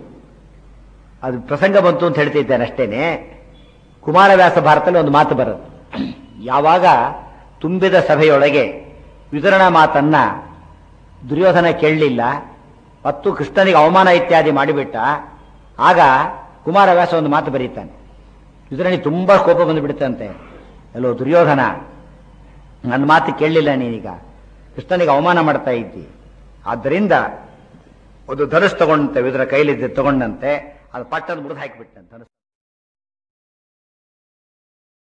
ಅದು ಪ್ರಸಂಗ ಬಂತು ಅಂತ ಹೇಳ್ತಿದ್ದೇನೆ ಅಷ್ಟೇನೆ ಕುಮಾರವ್ಯಾಸ ಭಾರತದಲ್ಲಿ ಒಂದು ಮಾತು ಬರುತ್ತೆ ಯಾವಾಗ ತುಂಬಿದ ಸಭೆಯೊಳಗೆ ವಿತರಣ ಮಾತನ್ನ ದುರ್ಯೋಧನ ಕೇಳಲಿಲ್ಲ ಮತ್ತು ಕೃಷ್ಣನಿಗೆ ಅವಮಾನ ಇತ್ಯಾದಿ ಮಾಡಿಬಿಟ್ಟ ಆಗ ಕುಮಾರವ್ಯಾಸ ಒಂದು ಮಾತು ಬರೀತಾನೆ ವಿತರಣಿ ತುಂಬಾ ಕೋಪ ಬಂದುಬಿಡುತ್ತಂತೆ ಎಲ್ಲೋ ದುರ್ಯೋಧನ ನನ್ನ ಮಾತು ಕೇಳಲಿಲ್ಲ ನೀನೀಗ ಕೃಷ್ಣನಿಗೆ ಅವಮಾನ ಮಾಡ್ತಾ ಇದ್ದಿ ಆದ್ದರಿಂದ ಒಂದು ಧನುಷ್ ತಗೊಂಡಂತೆ ವಿದುರ ಕೈಲಿದ್ದ ತಗೊಂಡಂತೆ ಅದು ಪಟ್ಟನ್ನು ಮುರಿದು ಹಾಕಿಬಿಟ್ಟಂತೆ ಧನುಷ್